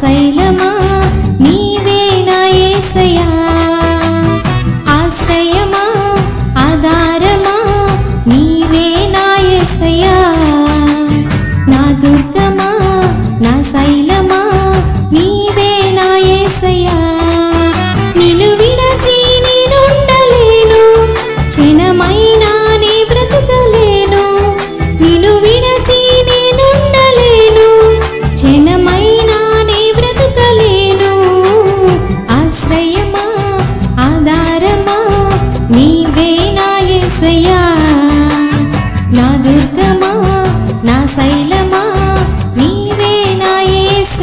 శైలమా నీవే నా యేసయ్యా ఆశ్రయమా ఆధారమా నీవే నా యేసయ్యా నా దుర్గమా నా శైలమా నీవే నా యేసయ్యా నిన్ను విడచి నేనుండలేను క్షణమైనా నీ బ్రతకలేను నిన్ను విడచి నేనుండలేను క్షణమైనా నీ బ్రతకలేను ఆశ్రయమా ఆధారమా నీవే నా యేసయ్యా నా దుర్గమా నా శైలమా నీవే నా యేసయ్యా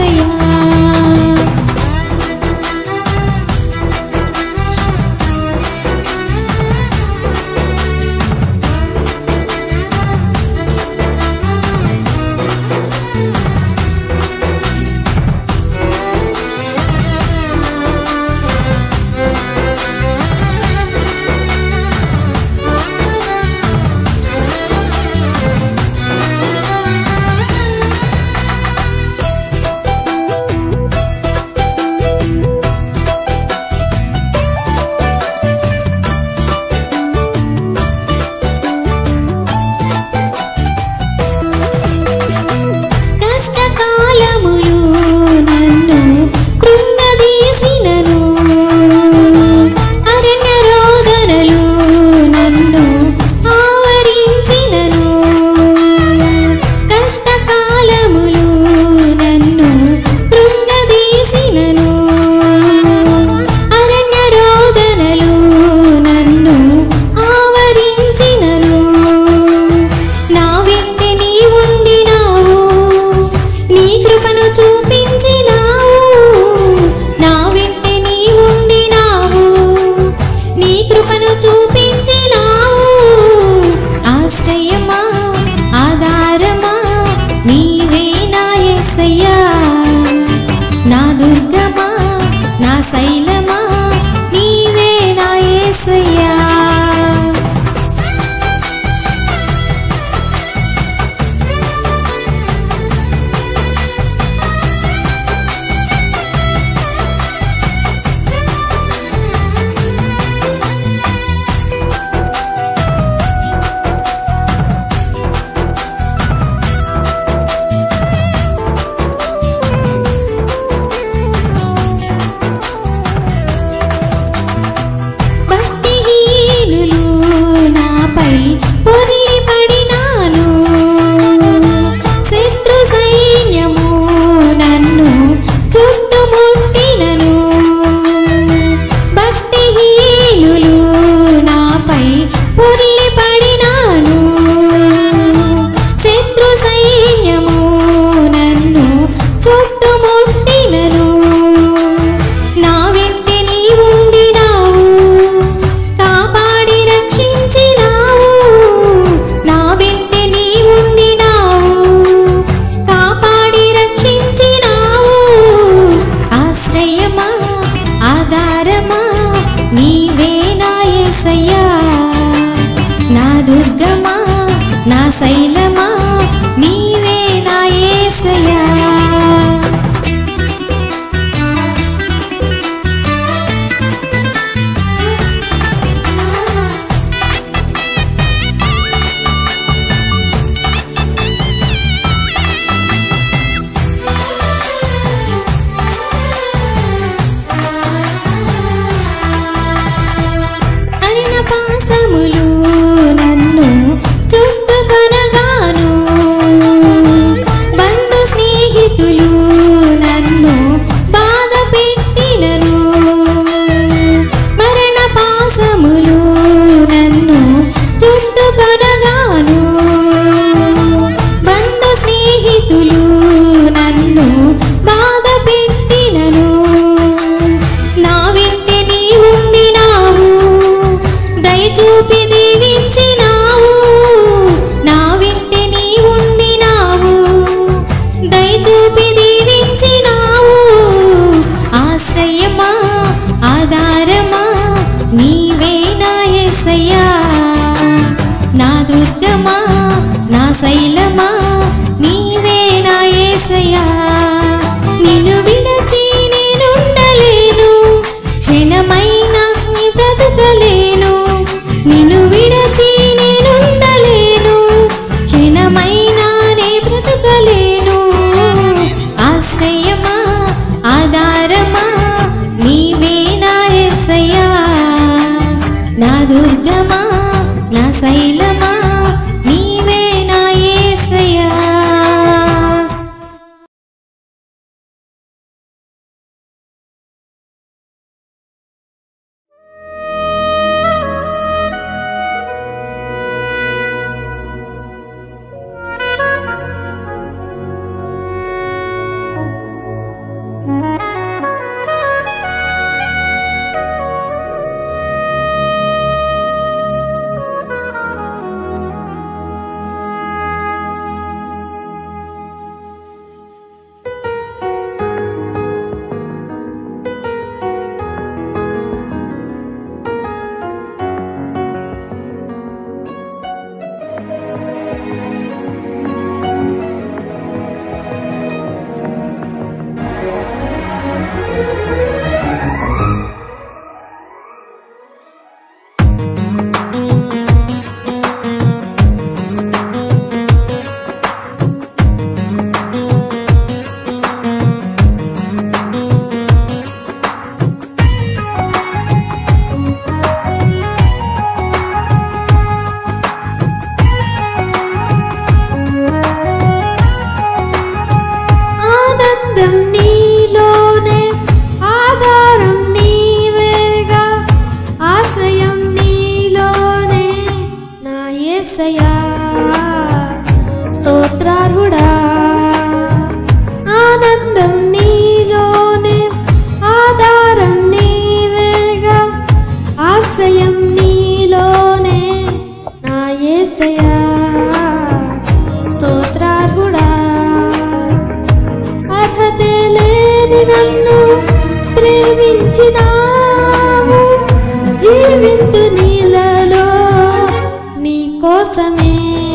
నిలిచినావు జీవింతు నీలలో నీ కోసమే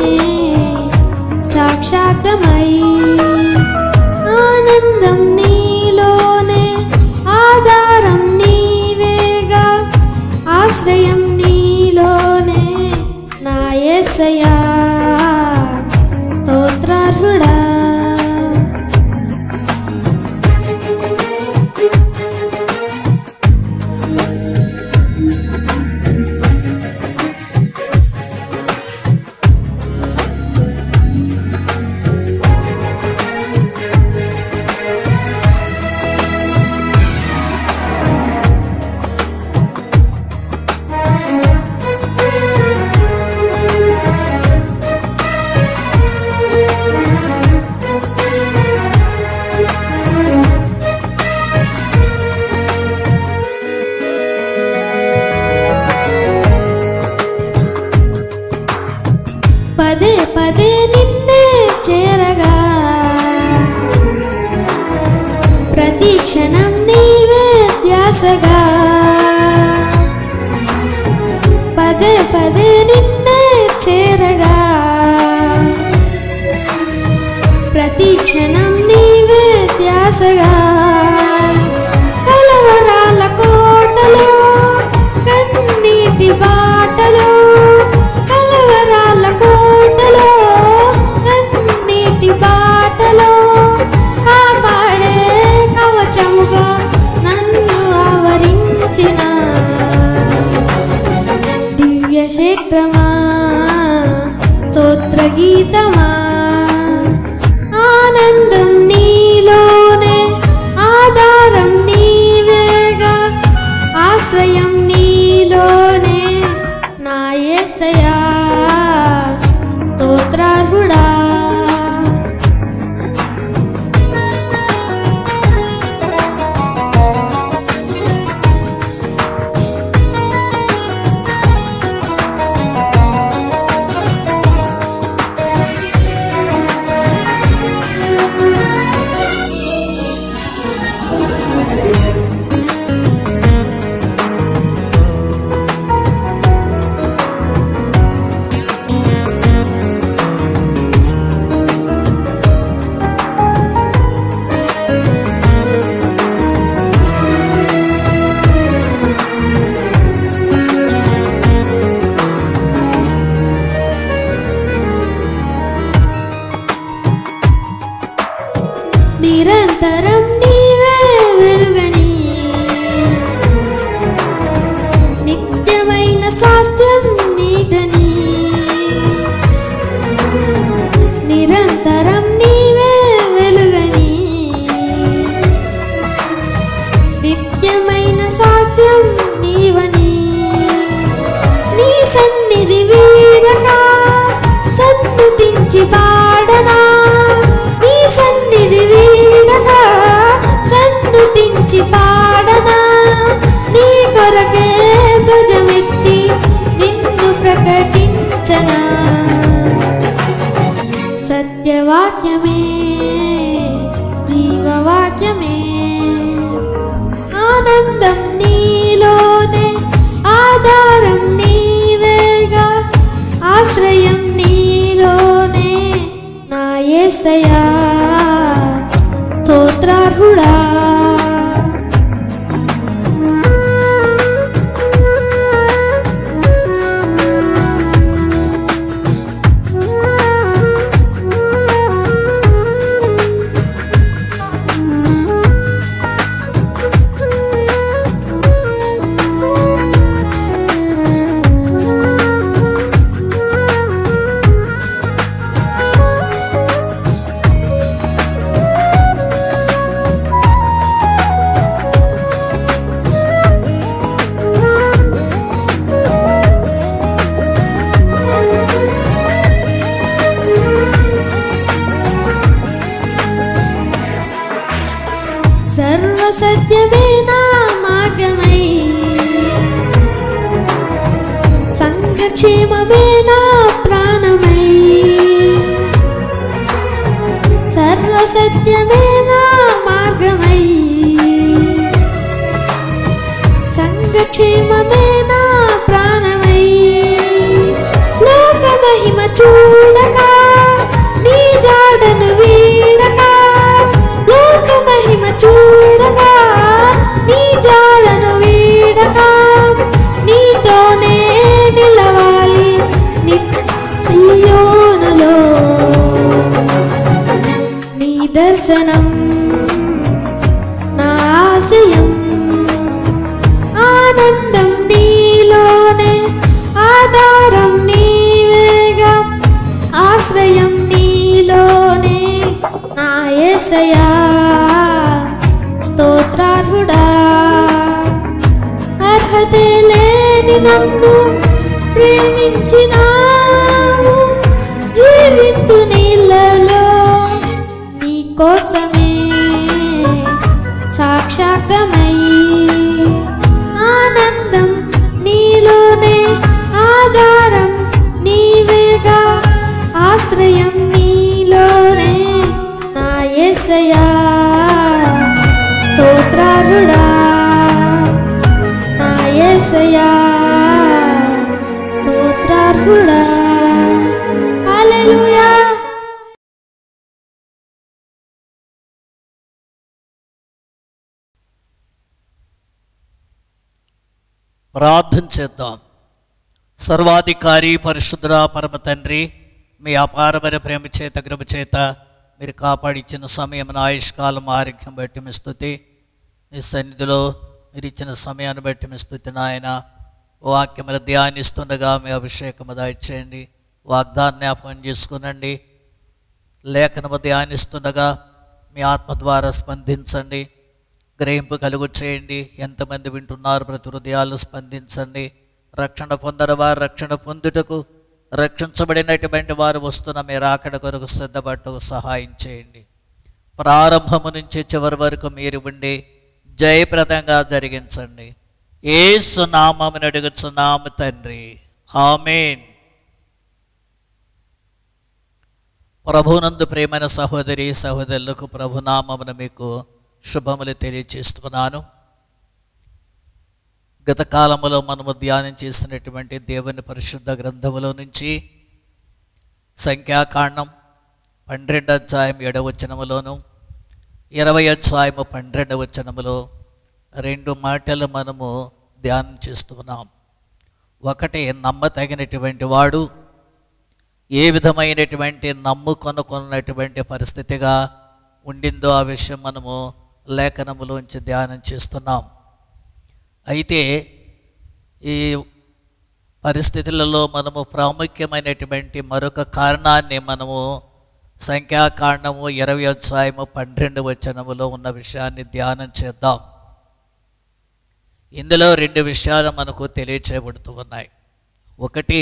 సాక్షాత్మై ఆనందం నీలోనే ఆధారం నీవేగా ఆశ్రయం నీలోనే నా యేసయ్యా స్తోత్రార్హుడా పదే పదే నిన్నే చేరగా ప్రతి క్షణం నీవే ధ్యాసగా పదే పదే నిన్నే చేరగా ప్రతి క్షణం నీవే ధ్యాసగా కలవరాల కోటలో కన్నీటి బాటలో కలవరాల కోటలో కన్నీటి బాటలో కాపాడే కవచముగా నన్ను ఆవరించిన దివ్య క్షేత్రమా స్తోత్ర గీతమా ఆనందం నీలోనే ఆధారం నీవేగా ఆశ్రయం నీలోనే నా యేసయ్యా స్తోత్రార్హుడా నిరంతరం నీవే వెలుగని నిత్యమైన స్వాస్థ్యం నీదని నిరంతరం నీవే వెలుగని నిత్యమైన స్వాస్థ్యం నీవని నీ సన్నిధి వీడగా సన్నుతించి పాడనా నీ సన్నిధి వీడగా సన్నుతించి పాడనా నీ కొరకే ధ్వజమెత్తి నిన్ను ప్రకటించనా సత్యవాక్యమే జీవవాక్యమే ఆనందం నీలోనే ఆధారం నీవేగా ఆశ్రయం నీలోనే నా యేసయ్యా స్తోత్రార్హుడా సర్వసత్యమే నా మార్గమై సంఘక్షేమమే నా ప్రాణమై సర్వసత్యమే నా మార్గమై యోగక్షేమమే నా ప్రాణమై లోక మహిమ చూడక నీ జాడను వీడక లోక మహిమ చూడక నీ జాడను వీడక నీతోనే నిలవాలి నిత్యోనులో నీ దర్శనం నా ఆశయం ఆనందం నీలోనే ఆధారం నీవేగా ఆశ్రయం నీలోనే నా యేసయ్యా స్తోత్రార్హుడా అర్హతే లేని నన్ను ప్రేమించినావు జీవింతు నీళ్ళలో నీ కోసమే సాక్షాత్తమై ఆనందం నీలోనే ఆధారం నీవేగా ఆశ్రయం నీలోనే నా యేసయ్యా స్తోత్రారుడా నా యేసయ్యా స్తోత్రార్హుడా హల్లెలూయా ప్రార్థన చేద్దాం సర్వాధికారి పరిశుద్ధ పరమ తండ్రి మీ అపారమైన ప్రేమ చేత కృప చేత మీరు కాపాడిచ్చిన సమయం ఆయుష్కాలం ఆరోగ్యం బట్టి మీ స్థుతి మీ సన్నిధిలో మీరు ఇచ్చిన సమయాన్ని బట్టి మీ స్థుతి నాయన వాక్యములు ధ్యానిస్తుండగా మీ అభిషేకము దయచేయండి వాగ్దాన్ని జ్ఞాపకం చేసుకునండి లేఖనము ధ్యానిస్తుండగా మీ ఆత్మ ద్వారా స్పందించండి గ్రహింపు కలుగు చేయండి ఎంతమంది వింటున్నారు ప్రతి హృదయాలు స్పందించండి రక్షణ పొందని వారు రక్షణ పొందుటకు రక్షించబడినటువంటి వారు వస్తున్న మీ రాకడ కొరకు సిద్ధపడటకు సహాయం చేయండి ప్రారంభము నుంచి చివరి వరకు మీరు ఉండి జయప్రదంగా జరిగించండి ఏ సునామని అడుగుచున్నాము తండ్రి ఆమెన్ ప్రభునందు ప్రేమైన సహోదరి సహోదరులకు ప్రభునామమున మీకు శుభములు తెలియచేస్తున్నాను గత కాలములో మనము ధ్యానం చేసినటువంటి దేవుని పరిశుద్ధ గ్రంథములో నుంచి సంఖ్యాకాండం పన్నెండు అధ్యాయం ఏడవచనములోను ఇరవై అధ్యాయము పన్నెండు వచనములో రెండు మాటలు మనము ధ్యానం చేస్తున్నాం ఒకటి నమ్మతగినటువంటి వాడు ఏ విధమైనటువంటి నమ్ముకొనుకున్నటువంటి పరిస్థితిగా ఉండిందో ఆ విషయం మనము లేఖనములోంచి ధ్యానం చేస్తున్నాం అయితే ఈ పరిస్థితులలో మనము ప్రాముఖ్యమైనటువంటి మరొక కారణాన్ని మనము సంఖ్యాకాండము ఇరవై అధ్యాయము పన్నెండు వచనములో ఉన్న విషయాన్ని ధ్యానం చేద్దాం ఇందులో రెండు విషయాలు మనకు తెలియచేయబడుతూ ఉన్నాయి ఒకటి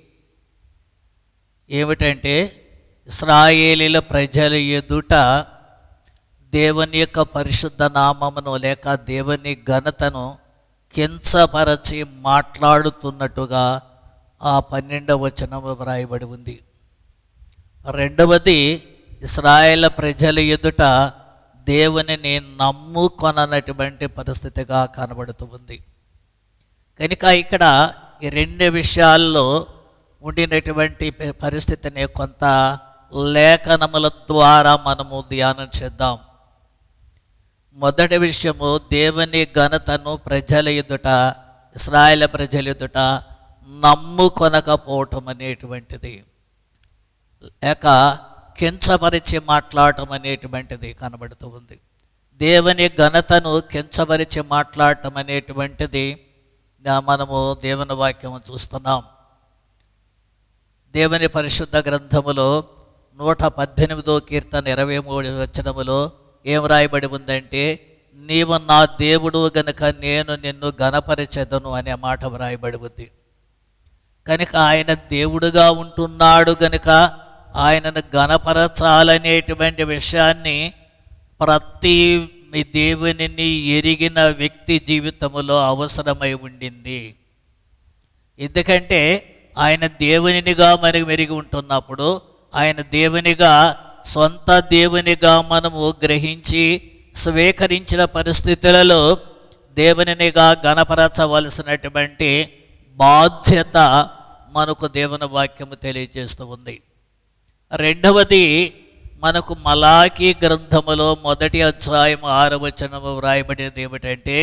ఏమిటంటే ఇస్రాయేలీల ప్రజల ఎదుట దేవుని యొక్క పరిశుద్ధ నామమును లేక దేవుని ఘనతను కించపరచి మాట్లాడుతున్నట్టుగా ఆ పన్నెండవ వచనము వ్రాయబడి ఉంది రెండవది ఇస్రాయేల్ ప్రజల ఎదుట దేవునిని నమ్ముకొననటువంటి పరిస్థితిగా కనబడుతూ ఉంది కనుక ఇక్కడ ఈ రెండు విషయాల్లో ఉండినటువంటి ప- పరిస్థితిని కొంత లేఖనముల ద్వారా మనము ధ్యానం చేద్దాం మొదటి విషయము దేవుని ఘనతను ప్రజల ఎదుట ఇస్రాయేల్ ప్రజల ఎదుట నమ్ముకొనకపోవటం అనేటువంటిది లేక కించపరిచి మాట్లాడటం అనేటువంటిది కనబడుతూ ఉంది దేవుని ఘనతను కించపరిచి మాట్లాడటం అనేటువంటిది దా- మనము దేవుని వాక్యము చూస్తున్నాం దేవుని పరిశుద్ధ గ్రంథములో నూట పద్దెనిమిదో కీర్తన ఇరవై మూడు వచనములో ఏం రాయబడి ఉందంటే నీవు నా దేవుడు గనుక నేను నిన్ను గణపరిచెదను అనే మాట వ్రాయబడి ఉంది కనుక ఆయన దేవుడుగా ఉంటున్నాడు గనుక ఆయనను గణపరచాలనేటువంటి విషయాన్ని ప్రతి మీ దేవునిని ఎరిగిన వ్యక్తి జీవితములో అవసరమై ఉండింది ఎందుకంటే ఆయన దేవునిగా మనకు మెరిగి ఉంటున్నప్పుడు ఆయన దేవునిగా సొంత దేవునిగా మనము గ్రహించి స్వీకరించిన పరిస్థితులలో దేవునినిగా గణపరచవలసినటువంటి బాధ్యత మనకు దేవుని వాక్యము తెలియజేస్తూ ఉంది రెండవది మనకు మలాకి గ్రంథములో మొదటి అధ్యాయం ఆరవచనము వ్రాయబడినది ఏమిటంటే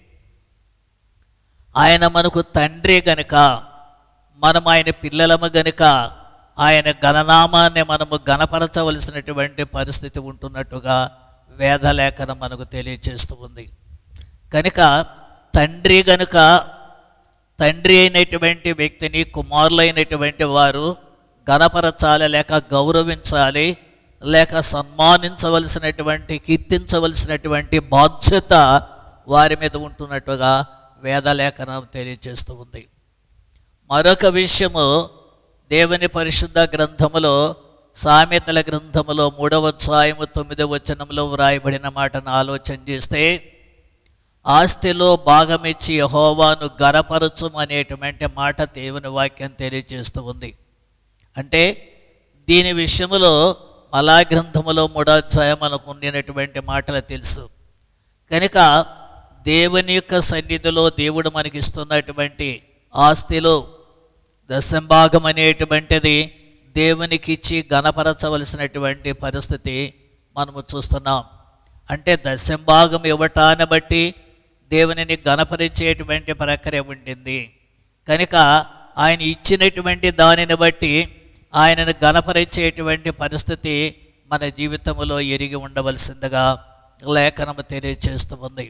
ఆయన మనకు తండ్రి గనుక మనం ఆయన పిల్లలము గనుక ఆయన గణనామాన్ని మనము గణపరచవలసినటువంటి పరిస్థితి ఉంటున్నట్టుగా వేదలేఖనం మనకు తెలియచేస్తూ ఉంది కనుక తండ్రి గనుక తండ్రి అయినటువంటి వ్యక్తిని కుమారులైనటువంటి వారు గణపరచాలి లేక గౌరవించాలి లేక సన్మానించవలసినటువంటి కీర్తించవలసినటువంటి బాధ్యత వారి మీద ఉంటున్నట్టుగా వేదలేఖనం తెలియజేస్తూ ఉంది మరొక విషయము దేవుని పరిశుద్ధ గ్రంథములో సామెతల గ్రంథములో మూడవ అధ్యాయము తొమ్మిదవ వచనంలో వ్రాయబడిన మాటను ఆలోచన చేస్తే ఆస్తిలో భాగమిచ్చి యహోవాను గరపరచుం అనేటువంటి మాట దేవుని వాక్యం తెలియజేస్తూ ఉంది అంటే దీని విషయములో మలా గ్రంథములో మూడో అధ్యాయం మనకు ఉండినటువంటి మాటలు తెలుసు కనుక దేవుని యొక్క సన్నిధిలో దేవుడు మనకి ఇస్తున్నటువంటి ఆస్తిలో దశంభాగం అనేటువంటిది దేవునికి ఇచ్చి గణపరచవలసినటువంటి పరిస్థితి మనము చూస్తున్నాం అంటే దశంభాగం ఇవ్వటాన్ని బట్టి దేవునిని గణపరిచేటువంటి ప్రక్రియ ఉండింది కనుక ఆయన ఇచ్చినటువంటి దానిని బట్టి ఆయనను గణపరిచేటువంటి పరిస్థితి మన జీవితంలో ఎరిగి ఉండవలసిందిగా లేఖనము తెలియచేస్తూ ఉంది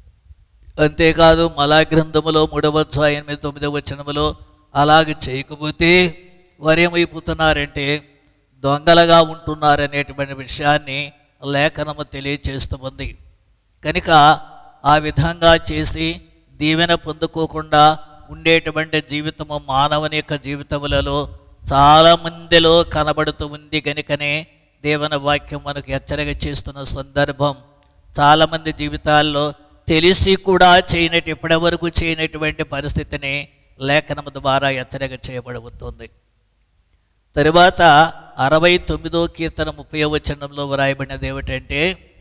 అంతేకాదు మలా గ్రంథములో మూడవ అధ్యాయం ఎనిమిది తొమ్మిదవ వచనములో అలాగే చేయకపోతే వారు ఏమైపోతున్నారంటే దొంగలుగా ఉంటున్నారనేటువంటి విషయాన్ని లేఖనము తెలియచేస్తూ ఉంది కనుక ఆ విధంగా చేసి దీవెన పొందుకోకుండా ఉండేటువంటి జీవితము మానవుని యొక్క జీవితములలో చాలా మందిలో కనబడుతూ ఉంది కనుకనే దేవుని వాక్యం మనకు హెచ్చరిక చేస్తున్న సందర్భం చాలామంది జీవితాల్లో తెలిసి కూడా చేయనట్టు ఇప్పటి వరకు చేయనటువంటి పరిస్థితిని లేఖనం ద్వారా హెచ్చరిక చేయబడుతుంది తరువాత అరవై తొమ్మిదో కీర్తన ముప్పై వచనంలో వ్రాయబడినది ఏమిటంటే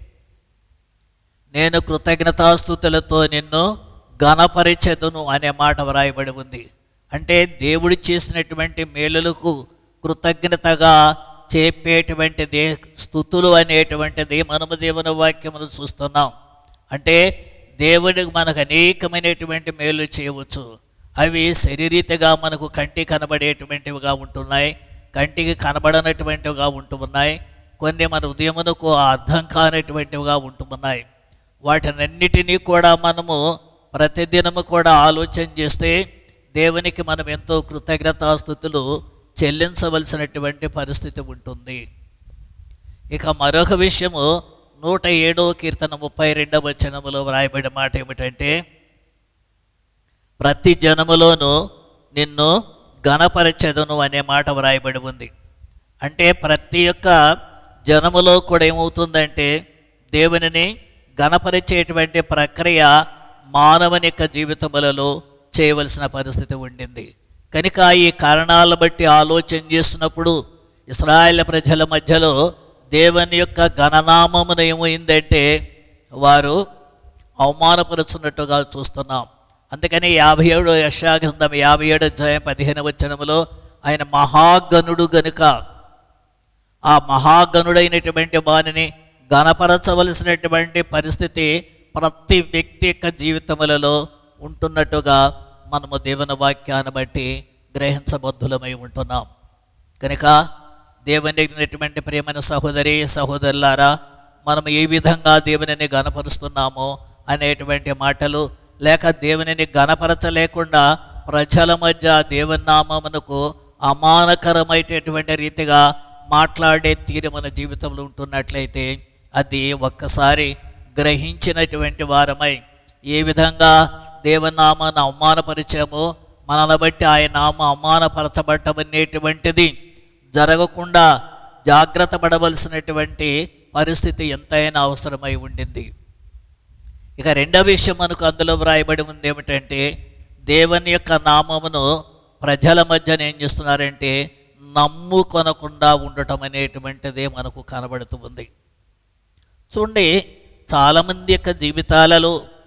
నేను కృతజ్ఞతాస్థుతులతో నిన్ను ఘనపరిచెదును అనే మాట వ్రాయబడి ఉంది అంటే దేవుడు చేసినటువంటి మేలులకు కృతజ్ఞతగా చెప్పేటువంటిది స్థుతులు అనేటువంటిది మనము దేవుని వాక్యమును చూస్తున్నాం అంటే దేవుడికి మనకు అనేకమైనటువంటి మేలు చేయవచ్చు అవి శరీరీతగా మనకు కంటి కనబడేటువంటివిగా ఉంటున్నాయి కంటికి కనబడనటువంటివిగా ఉంటున్నాయి కొన్ని మన ఉదయమునకు అర్థం కానటువంటివిగా ఉంటున్నాయి వాటినన్నిటినీ కూడా మనము ప్రతిదినము కూడా ఆలోచన చేస్తే దేవునికి మనం ఎంతో కృతజ్ఞతాస్థుతులు చెల్లించవలసినటువంటి పరిస్థితి ఉంటుంది ఇక మరొక విషయము నూట ఏడవ కీర్తన ముప్పై రెండవ వచనములో వ్రాయబడిన మాట ఏమిటంటే ప్రతి జనములోనూ నిన్ను గణపరచెదను అనే మాట వ్రాయబడి ఉంది అంటే ప్రతి ఒక్క జనములో కూడా ఏమవుతుందంటే దేవునిని గణపరిచేటువంటి ప్రక్రియ మానవుని యొక్క జీవితములలో చేయవలసిన పరిస్థితి ఉండింది కనుక ఈ కారణాలను బట్టి ఆలోచన చేస్తున్నప్పుడు ఇస్రాయేల్ ప్రజల మధ్యలో దేవుని యొక్క గణనామమును ఏమైందంటే వారు అవమానపరుచున్నట్టుగా చూస్తున్నాం అందుకని యాభై ఏడు యశాగ్రంథం యాభై ఏడు అధ్యాయం పదిహేను వచనములో ఆయన మహాగణుడు గనుక ఆ మహాగణుడైనటువంటి వానిని గణపరచవలసినటువంటి పరిస్థితి ప్రతి వ్యక్తి యొక్క జీవితములలో ఉంటున్నట్టుగా మనము దేవుని వాక్యాన్ని బట్టి గ్రహించబద్ధులమై ఉంటున్నాం కనుక దేవుని ప్రియమైన సహోదరి సహోదరులారా మనం ఏ విధంగా దేవునిని గణపరుస్తున్నామో అనేటువంటి మాటలు లేక దేవునిని గణపరచలేకుండా ప్రజల మధ్య దేవుని నామమునకు అమానకరమైనటువంటి రీతిగా మాట్లాడే తీరు మన జీవితంలో ఉంటున్నట్లయితే అది ఒక్కసారి గ్రహించినటువంటి వారమై ఏ విధంగా దేవునామాన్ని అవమానపరిచామో మనల్ని బట్టి ఆయన నామ అవమానపరచబడటం అనేటువంటిది జరగకుండా జాగ్రత్త పడవలసినటువంటి పరిస్థితి ఎంతైనా అవసరమై ఉండింది ఇక రెండవ విషయం మనకు అందులో వ్రాయబడి ఉంది ఏమిటంటే దేవుని యొక్క నామమును ప్రజల మధ్యన ఏం చేస్తున్నారంటే నమ్ముకొనకుండా ఉండటం అనేటువంటిదే మనకు కనబడుతూ ఉంది చూడండి చాలామంది యొక్క జీవితాలలో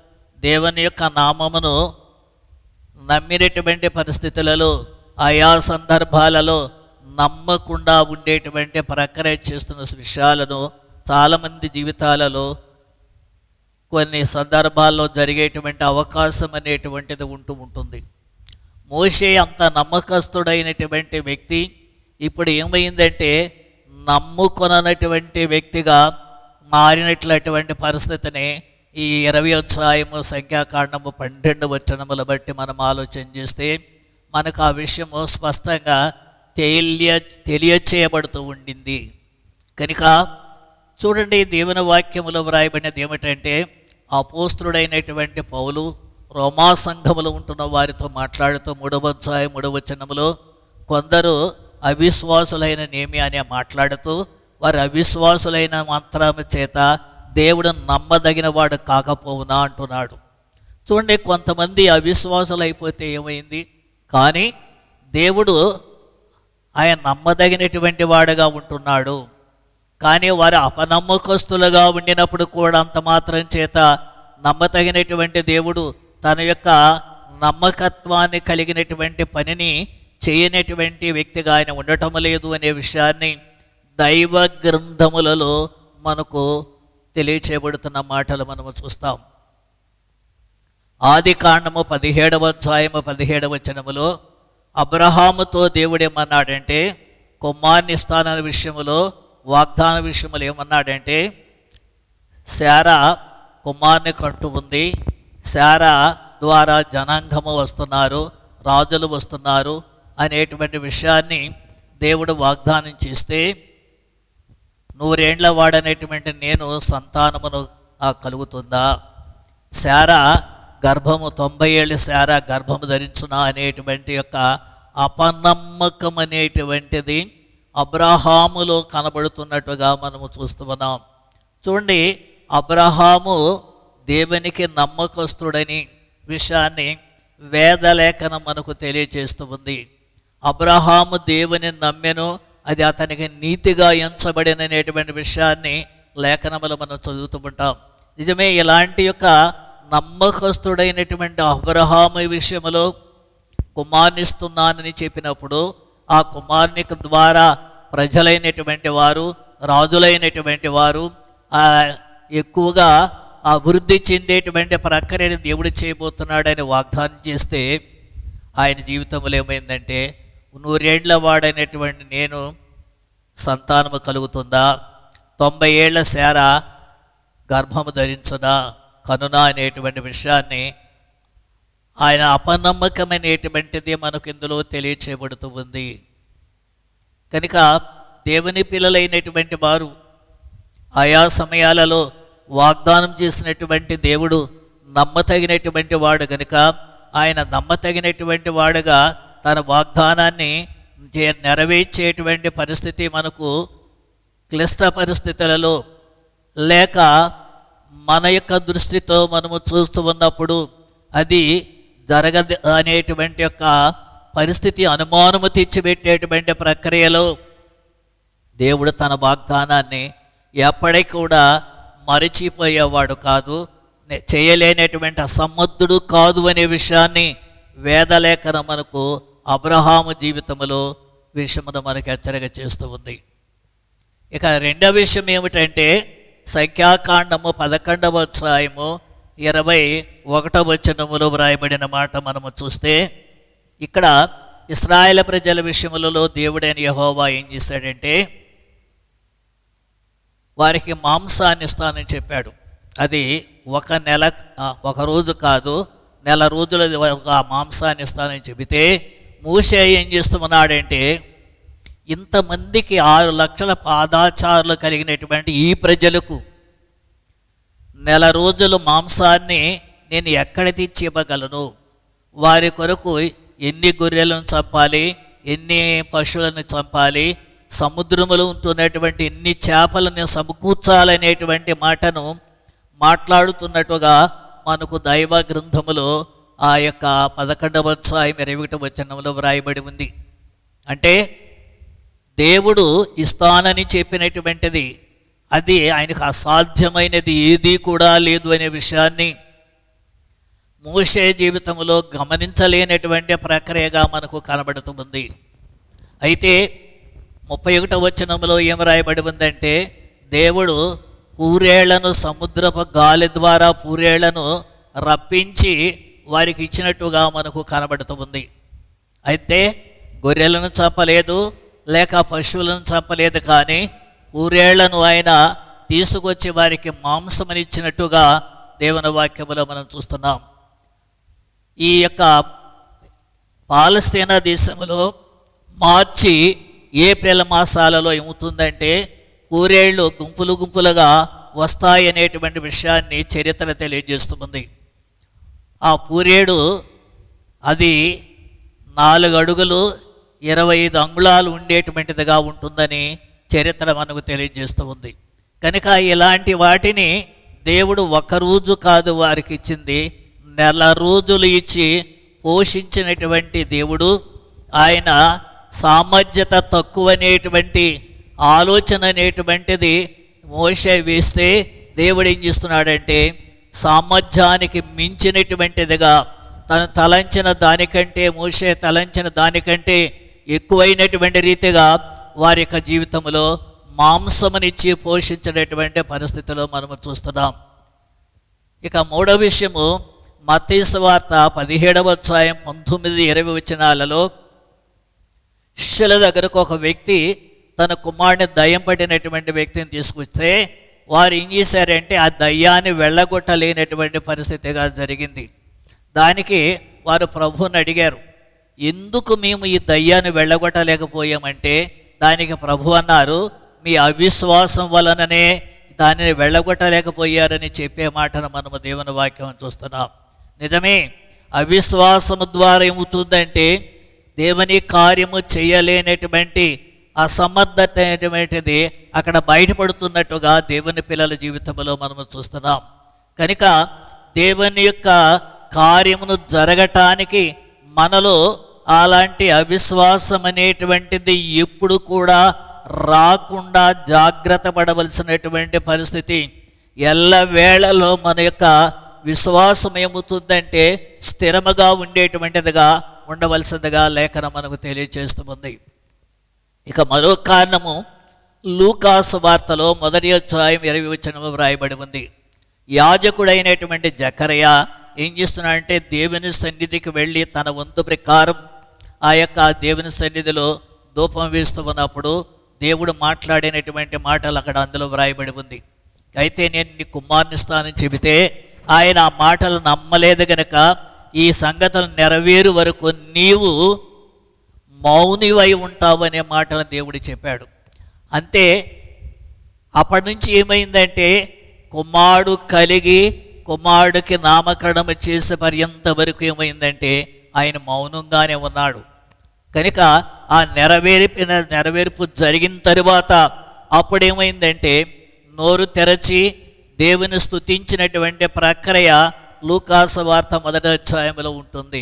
దేవుని యొక్క నామమును నమ్మినటువంటి పరిస్థితులలో ఆయా సందర్భాలలో నమ్మకుండా ఉండేటువంటి ప్రక్రియ చేస్తున్న విషయాలను చాలామంది జీవితాలలో కొన్ని సందర్భాల్లో జరిగేటువంటి అవకాశం అనేటువంటిది ఉంటూ ఉంటుంది మోషే అంత నమ్మకస్తుడైనటువంటి వ్యక్తి ఇప్పుడు ఏమైందంటే నమ్ముకొననటువంటి వ్యక్తిగా మారినట్లటువంటి పరిస్థితిని ఈ ఇరవై అధ్యాయము సంఖ్యాకాండము పన్నెండు వచనముల బట్టి మనం ఆలోచన చేస్తే మనకు ఆ విషయము స్పష్టంగా తెలియ తెలియచేయబడుతూ ఉండింది కనుక చూడండి దేవుని వాక్యములో వ్రాయబడినది ఏమిటంటే అపోస్తుడైనటువంటి పౌలు రోమా సంఘములో ఉంటున్న వారితో మాట్లాడుతూ మూడవ అధ్యాయం మూడవ వచనములో కొందరు అవిశ్వాసులైన నేమి అని మాట్లాడుతూ వారి అవిశ్వాసులైన మంత్రము చేత దేవుడు నమ్మదగిన వాడు కాకపోవునా అంటున్నాడు చూడండి కొంతమంది అవిశ్వాసులు అయిపోతే ఏమైంది కానీ దేవుడు ఆయన నమ్మదగినటువంటి వాడుగా ఉంటున్నాడు కానీ వారు అపనమ్మకస్తులుగా ఉండినప్పుడు కూడా అంత మాత్రం చేత నమ్మతగినటువంటి దేవుడు తన యొక్క నమ్మకత్వాన్ని కలిగినటువంటి పనిని చేయనటువంటి వ్యక్తిగా ఆయన ఉండటం లేదు అనే విషయాన్ని దైవ గ్రంథములలో మనకు తెలియచేయబడుతున్న మాటలు మనము చూస్తాం ఆది కాండము పదిహేడవ అధ్యాయము పదిహేడవ వచనములో అబ్రహాముతో దేవుడేమన్నాడంటే కుమార్ని ఇస్తానన్న విషయములో వాగ్దాన విషయములు ఏమన్నాడంటే శారా కుమార్ని కంటూ ఉంది శారా ద్వారా జనాంగము వస్తున్నారు రాజులు వస్తున్నారు అనేటువంటి విషయాన్ని దేవుడు వాగ్దానం చేస్తే నూరేండ్ల వాడనేటువంటి నేను సంతానమును నాకు కలుగుతుందా శారా గర్భము తొంభై ఏళ్ళు శారా గర్భము ధరించునా అనేటువంటి యొక్క అపనమ్మకం అనేటువంటిది అబ్రహాములో కనబడుతున్నట్టుగా మనము చూస్తూ ఉన్నాం చూడండి అబ్రహాము దేవునికి నమ్మకస్తుడని విషయాన్ని వేదలేఖనం మనకు తెలియజేస్తూ ఉంది అబ్రహాము దేవుని నమ్మెను అది అతనికి నీతిగా ఎంచబడిననేటువంటి విషయాన్ని లేఖనములు మనం చదువుతూ ఉంటాం నిజమే ఇలాంటి యొక్క నమ్మకస్తుడైనటువంటి అబ్రహాము విషయంలో కుమార్నిస్తున్నానని చెప్పినప్పుడు ఆ కుమార్నికి ద్వారా ప్రజలైనటువంటి వారు రాజులైనటువంటి వారు ఆ ఎక్కువగా అభివృద్ధి చెందేటువంటి ప్రక్రియని దేవుడు చేయబోతున్నాడని వాగ్దానం చేస్తే ఆయన జీవితంలో ఏమైందంటే నూరేండ్ల వాడైనటువంటి నేను సంతానము కలుగుతుందా తొంభై ఏళ్ల శార గర్భము ధరించునా కనునా అనేటువంటి విషయాన్ని ఆయన అపనమ్మకమైనటువంటిది మనకు ఇందులో తెలియచేయబడుతూ ఉంది కనుక దేవుని పిల్లలైనటువంటి వారు ఆయా సమయాలలో వాగ్దానం చేసినటువంటి దేవుడు నమ్మతగినటువంటి వాడు గనుక ఆయన నమ్మతగినటువంటి వాడుగా తన వాగ్దానాన్ని చే- నెరవేర్చేటువంటి పరిస్థితి మనకు క్లిష్ట పరిస్థితులలో లేక మన యొక్క దృష్టితో మనము చూస్తూ ఉన్నప్పుడు అది జరగదు అనేటువంటి యొక్క పరిస్థితి అనుమానము తెచ్చిపెట్టేటువంటి ప్రక్రియలో దేవుడు తన వాగ్దానాన్ని ఎప్పటికీ కూడా మరచిపోయేవాడు కాదు నే- చేయలేనటువంటి అసమర్థుడు కాదు అనే విషయాన్ని వేదలేఖనం మనకు అబ్రహాము జీవితంలో విషయమును మనకు హెచ్చరిక చేస్తూ ఉంది ఇక రెండవ విషయం ఏమిటంటే సంఖ్యాకాండము పదకొండవ అధ్యాయము ఇరవై ఒకటవ వచనములో వ్రాయబడిన మాట మనము చూస్తే ఇక్కడ ఇస్రాయేల్ ప్రజల విషయములలో దేవుడైన యహోవా ఏం చేశాడంటే వారికి మాంసాన్ని ఇస్తానని చెప్పాడు అది ఒక నెల ఆ, ఒక రోజు కాదు నెల రోజుల ఒక మాంసాన్ని ఇస్తానని చెబితే మూసే ఏం చేస్తున్నాడంటే ఇంతమందికి ఆరు లక్షల పాదాచారులు కలిగినటువంటి ఈ ప్రజలకు నెల రోజులు మాంసాన్ని నేను ఎక్కడ తెచ్చి ఇవ్వగలను వారి కొరకు ఎన్ని గొర్రెలను చంపాలి ఎన్ని పశువులను చంపాలి సముద్రములో ఉంటున్నటువంటి ఎన్ని చేపలను సమకూర్చాలనేటువంటి మాటను మాట్లాడుతున్నట్టుగా మనకు దైవ గ్రంథములో ఆ యొక్క పదకొండవ అధ్యాయం ఇరవై ఒకటి వచనంలో వ్రాయబడి ఉంది అంటే దేవుడు ఇస్తానని చెప్పినటువంటిది అది ఆయనకు అసాధ్యమైనది ఏదీ కూడా లేదు అనే విషయాన్ని మోషే జీవితంలో గమనించలేనటువంటి ప్రక్రియగా మనకు కనబడుతుంది అయితే ముప్పై ఒకటో వచనంలో ఏం రాయబడి ఉందంటే దేవుడు పూరేళ్లను సముద్రపు గాలి ద్వారా పూరేళ్లను రప్పించి వారికి ఇచ్చినట్టుగా మనకు కనబడుతుంది అయితే గొర్రెలను చంపలేదు లేక పశువులను చంపలేదు కానీ పూరేళ్లను ఆయన తీసుకొచ్చి వారికి మాంసమనిచ్చినట్టుగా దేవుని వాక్యములో మనం చూస్తున్నాం ఈ యొక్క పాలస్తీనా దేశంలో మార్చి ఏప్రిల్ మాసాలలో ఏమవుతుందంటే పూరేళ్ళు గుంపులు గుంపులుగా వస్తాయనేటువంటి విషయాన్ని చరిత్ర తెలియజేస్తుంది ఆ పూరేడు అది నాలుగు అడుగులు ఇరవై ఐదు అంగుళాలు ఉండేటువంటిదిగా ఉంటుందని చరిత్ర మనకు తెలియజేస్తూ ఉంది కనుక ఇలాంటి వాటిని దేవుడు ఒక రోజు కాదు వారికి ఇచ్చింది నెల రోజులు ఇచ్చి పోషించినటువంటి దేవుడు ఆయన సామర్థ్యత తక్కువనేటువంటి ఆలోచన అనేటువంటిది మోషే వేస్తే దేవుడు ఏం చేస్తున్నాడంటే సామర్థ్యానికి మించినటువంటిదిగా తను తలంచిన దానికంటే మోషే తలంచిన దానికంటే ఎక్కువైనటువంటి రీతిగా వారి యొక్క జీవితంలో మాంసమునిచ్చి పోషించినటువంటి పరిస్థితిలో మనము చూస్తున్నాం ఇక మూడవ విషయము మత్తీసు వార్త పదిహేడవ అధ్యాయం పంతొమ్మిది ఇరవై వచనాలలో శిష్యుల దగ్గరకు ఒక వ్యక్తి తన కుమారుని దయ్యం పట్టినటువంటి వ్యక్తిని తీసుకొస్తే వారు ఏం చేశారంటే ఆ దయ్యాన్ని వెళ్ళగొట్టలేనటువంటి పరిస్థితిగా జరిగింది దానికి వారు ప్రభువుని అడిగారు ఎందుకు మేము ఈ దయ్యాన్ని వెళ్ళగొట్టలేకపోయామంటే దానికి ప్రభు అన్నారు మీ అవిశ్వాసం వలననే దానిని వెళ్ళగొట్టలేకపోయారని చెప్పే మాటను మనము దేవుని వాక్యం చూస్తున్నాం నిజమే అవిశ్వాసము ద్వారా ఏమవుతుందంటే దేవుని కార్యము చేయలేనటువంటి అసమర్థత అనేటువంటిది అక్కడ బయటపడుతున్నట్టుగా దేవుని పిల్లల జీవితంలో మనము చూస్తున్నాం కనుక దేవుని యొక్క కార్యమును జరగటానికి మనలో అలాంటి అవిశ్వాసం అనేటువంటిది ఎప్పుడు కూడా రాకుండా జాగ్రత్త పడవలసినటువంటి పరిస్థితి ఎల్లవేళలో మన యొక్క విశ్వాసం ఏమవుతుందంటే స్థిరముగా ఉండేటువంటిదిగా ఉండవలసిందిగా లేఖనం మనకు తెలియజేస్తుంది ఇక మరో కారణము లూకాసు వార్తలో మొదటి అధ్యాయం ఇరవై వచనము వ్రాయబడి ఉంది యాజకుడైనటువంటి జకరయ ఏం చేస్తున్నాడంటే దేవుని సన్నిధికి వెళ్ళి తన వంతు ప్రకారం ఆ యొక్క దేవుని సన్నిధిలో ధూపం వేస్తూ ఉన్నప్పుడు దేవుడు మాట్లాడినటువంటి మాటలు అక్కడ అందులో వ్రాయబడి ఉంది అయితే నేను నీ కుమారుని స్థానం చెబితే ఆయన ఆ మాటలు నమ్మలేదు గనక ఈ సంగతులు నెరవేరు వరకు నీవు మౌనివై ఉంటావనే మాటలు దేవుడు చెప్పాడు అంతే అప్పటి నుంచి ఏమైందంటే కుమారుడు కలిగి కుమారుడికి నామకరణం చేసే పర్యంత వరకు ఏమైందంటే ఆయన మౌనంగానే ఉన్నాడు కనుక ఆ నెరవేర్పిన నెరవేర్పు జరిగిన తరువాత అప్పుడేమైందంటే నోరు తెరచి దేవుని స్తుతించినటువంటి ప్రక్రియ లూకాస వార్త మొదటి అధ్యాయంలో ఉంటుంది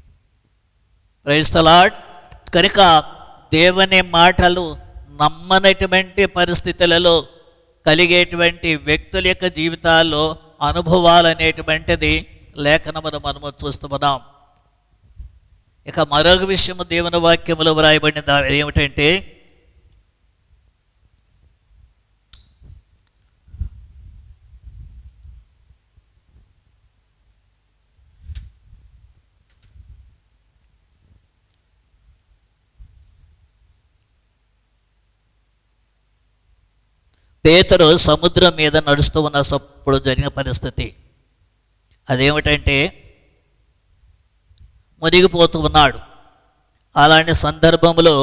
క్రైస్తలాడ్ కనుక దేవుని మాటలు నమ్మనటువంటి పరిస్థితులలో కలిగేటువంటి వ్యక్తుల యొక్క జీవితాల్లో అనుభవాలు అనేటువంటిది లేఖనమును మనము చూస్తున్నాం ఇక మరొక విషయము దేవుని వాక్యములో వ్రాయబడిన దా- ఏమిటంటే పేతురు సముద్రం మీద నడుస్తూ ఉన్న సప్పుడు జరిగిన పరిస్థితి అదేమిటంటే మునిగిపోతూ ఉన్నాడు అలాంటి సందర్భంలో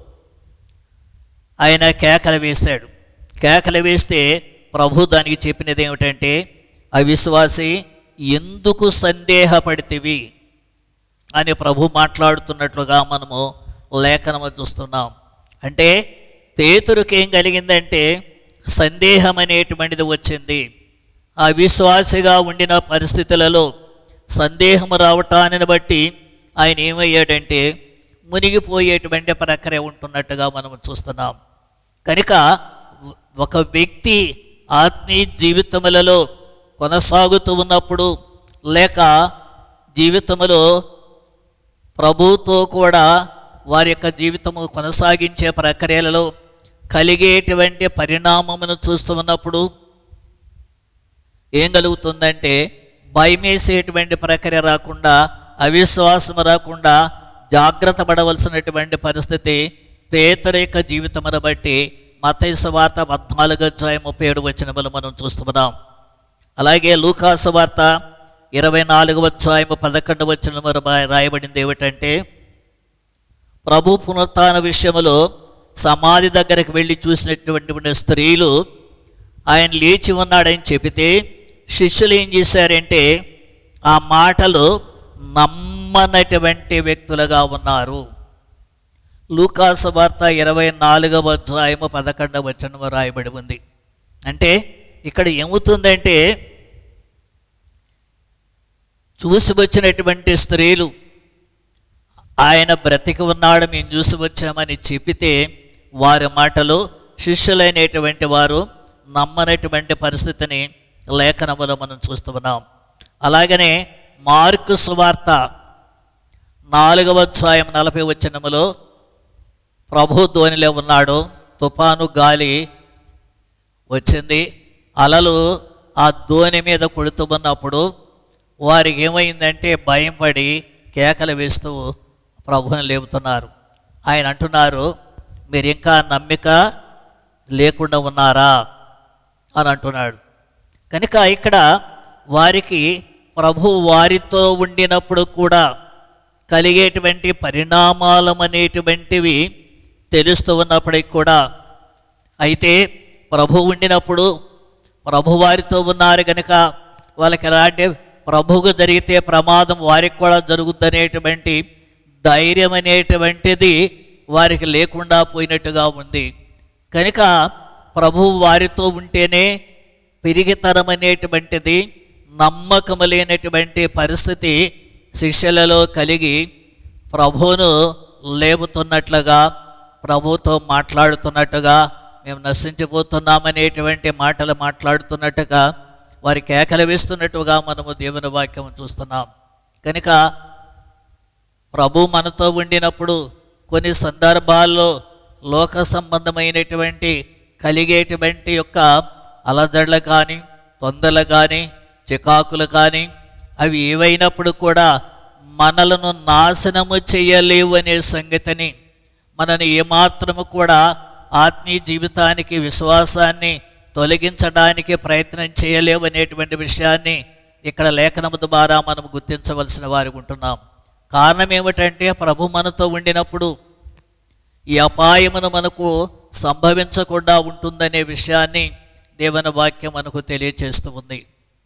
ఆయన కేకలు వేశాడు కేకలు వేస్తే ప్రభు దానికి చెప్పినది ఏమిటంటే అవిశ్వాసి ఎందుకు సందేహపడితివి అని ప్రభు మాట్లాడుతున్నట్లుగా మనము లేఖనము చూస్తున్నాం అంటే పేతురుకి ఏం కలిగిందంటే సందేహం అనేటువంటిది వచ్చింది ఆ విశ్వాసిగా ఉండిన పరిస్థితులలో సందేహం రావటాన్ని బట్టి ఆయన ఏమయ్యాడంటే మునిగిపోయేటువంటి ప్రక్రియ ఉంటున్నట్టుగా మనం చూస్తున్నాం కనుక ఒక వ్యక్తి ఆత్మీయ జీవితములలో కొనసాగుతూ ఉన్నప్పుడు లేక జీవితంలో ప్రభుతో కూడా వారి యొక్క జీవితము కొనసాగించే ప్రక్రియలలో కలిగేటువంటి పరిణామమును చూస్తూ ఉన్నప్పుడు ఏం కలుగుతుందంటే భయమేసేటువంటి ప్రక్రియ రాకుండా అవిశ్వాసం రాకుండా జాగ్రత్త పడవలసినటువంటి పరిస్థితి పేతుల యొక్క జీవితమును బట్టి మతైసు వార్త పద్నాలుగు అధ్యాయం ముప్పై ఏడు వచ్చినములు మనం చూస్తున్నాం అలాగే లూకాసు వార్త ఇరవై నాలుగు అధ్యాయము పదకొండు వచ్చిన రాయబడింది ఏమిటంటే ప్రభు పునరుత్థాన విషయములో సమాధి దగ్గరికి వెళ్ళి చూసినటువంటి స్త్రీలు ఆయన లేచి ఉన్నాడని చెబితే శిష్యులు ఏం చేశారంటే ఆ మాటలు నమ్మనటువంటి వ్యక్తులుగా ఉన్నారు లూకాసు వార్త ఇరవై నాలుగవ అధ్యాయము పదకొండవ వచనము రాయబడి ఉంది అంటే ఇక్కడ ఏమవుతుందంటే చూసి వచ్చినటువంటి స్త్రీలు ఆయన బ్రతికి ఉన్నాడు మేము చూసి వచ్చామని చెప్పితే వారి మాటలు శిష్యులైనటువంటి వారు నమ్మనటువంటి పరిస్థితిని లేఖనములో మనం చూస్తున్నాం అలాగనే మార్కు సువార్త నాలుగవ అధ్యాయం నలభై వచనములో ప్రభు ధ్వనిలో ఉన్నాడు తుఫాను గాలి వచ్చింది అలలు ఆ ధోని మీద కొడుతున్నప్పుడు వారికి ఏమైందంటే భయం పడి కేకలు వేస్తూ ప్రభుని లేపుతున్నారు ఆయన అంటున్నారు మీరు ఇంకా నమ్మిక లేకుండా ఉన్నారా అని అంటున్నాడు కనుక ఇక్కడ వారికి ప్రభు వారితో ఉండినప్పుడు కూడా కలిగేటువంటి పరిణామాలం అనేటువంటివి తెలుస్తూ ఉన్నప్పటికి కూడా అయితే ప్రభు ఉండినప్పుడు ప్రభు వారితో ఉన్నారు కనుక వాళ్ళకి ఎలాంటి ప్రభువుకు జరిగితే ప్రమాదం వారికి కూడా జరుగుద్దనేటువంటి ధైర్యం అనేటువంటిది వారికి లేకుండా పోయినట్టుగా ఉంది కనుక ప్రభు వారితో ఉంటేనే పిరిగితనం అనేటువంటిది నమ్మకము లేనటువంటి పరిస్థితి శిష్యులలో కలిగి ప్రభువును లేపుతున్నట్లుగా ప్రభుతో మాట్లాడుతున్నట్టుగా మేము నశించిపోతున్నామనేటువంటి మాటలు మాట్లాడుతున్నట్టుగా వారి కేకలు వేస్తున్నట్టుగా మనము దేవుని వాక్యం చూస్తున్నాం కనుక ప్రభు మనతో ఉండినప్పుడు కొన్ని సందర్భాల్లో లోక సంబంధమైనటువంటి కలిగేటువంటి యొక్క అలజడులు కానీ తొందరలు కానీ చికాకులు కానీ అవి ఏవైనప్పుడు కూడా మనలను నాశనము చేయలేవు అనే సంగతిని మనని ఏమాత్రము కూడా ఆత్మీయ జీవితానికి విశ్వాసాన్ని తొలగించడానికి ప్రయత్నం చేయలేవు అనేటువంటి విషయాన్ని ఇక్కడ లేఖనము ద్వారా మనం గుర్తించవలసిన వారి ఉంటున్నాం కారణం ఏమిటంటే ప్రభు మనతో ఉండినప్పుడు ఈ అపాయమును మనకు సంభవించకుండా ఉంటుందనే విషయాన్ని దేవుని వాక్యం మనకు తెలియచేస్తూ ఉంది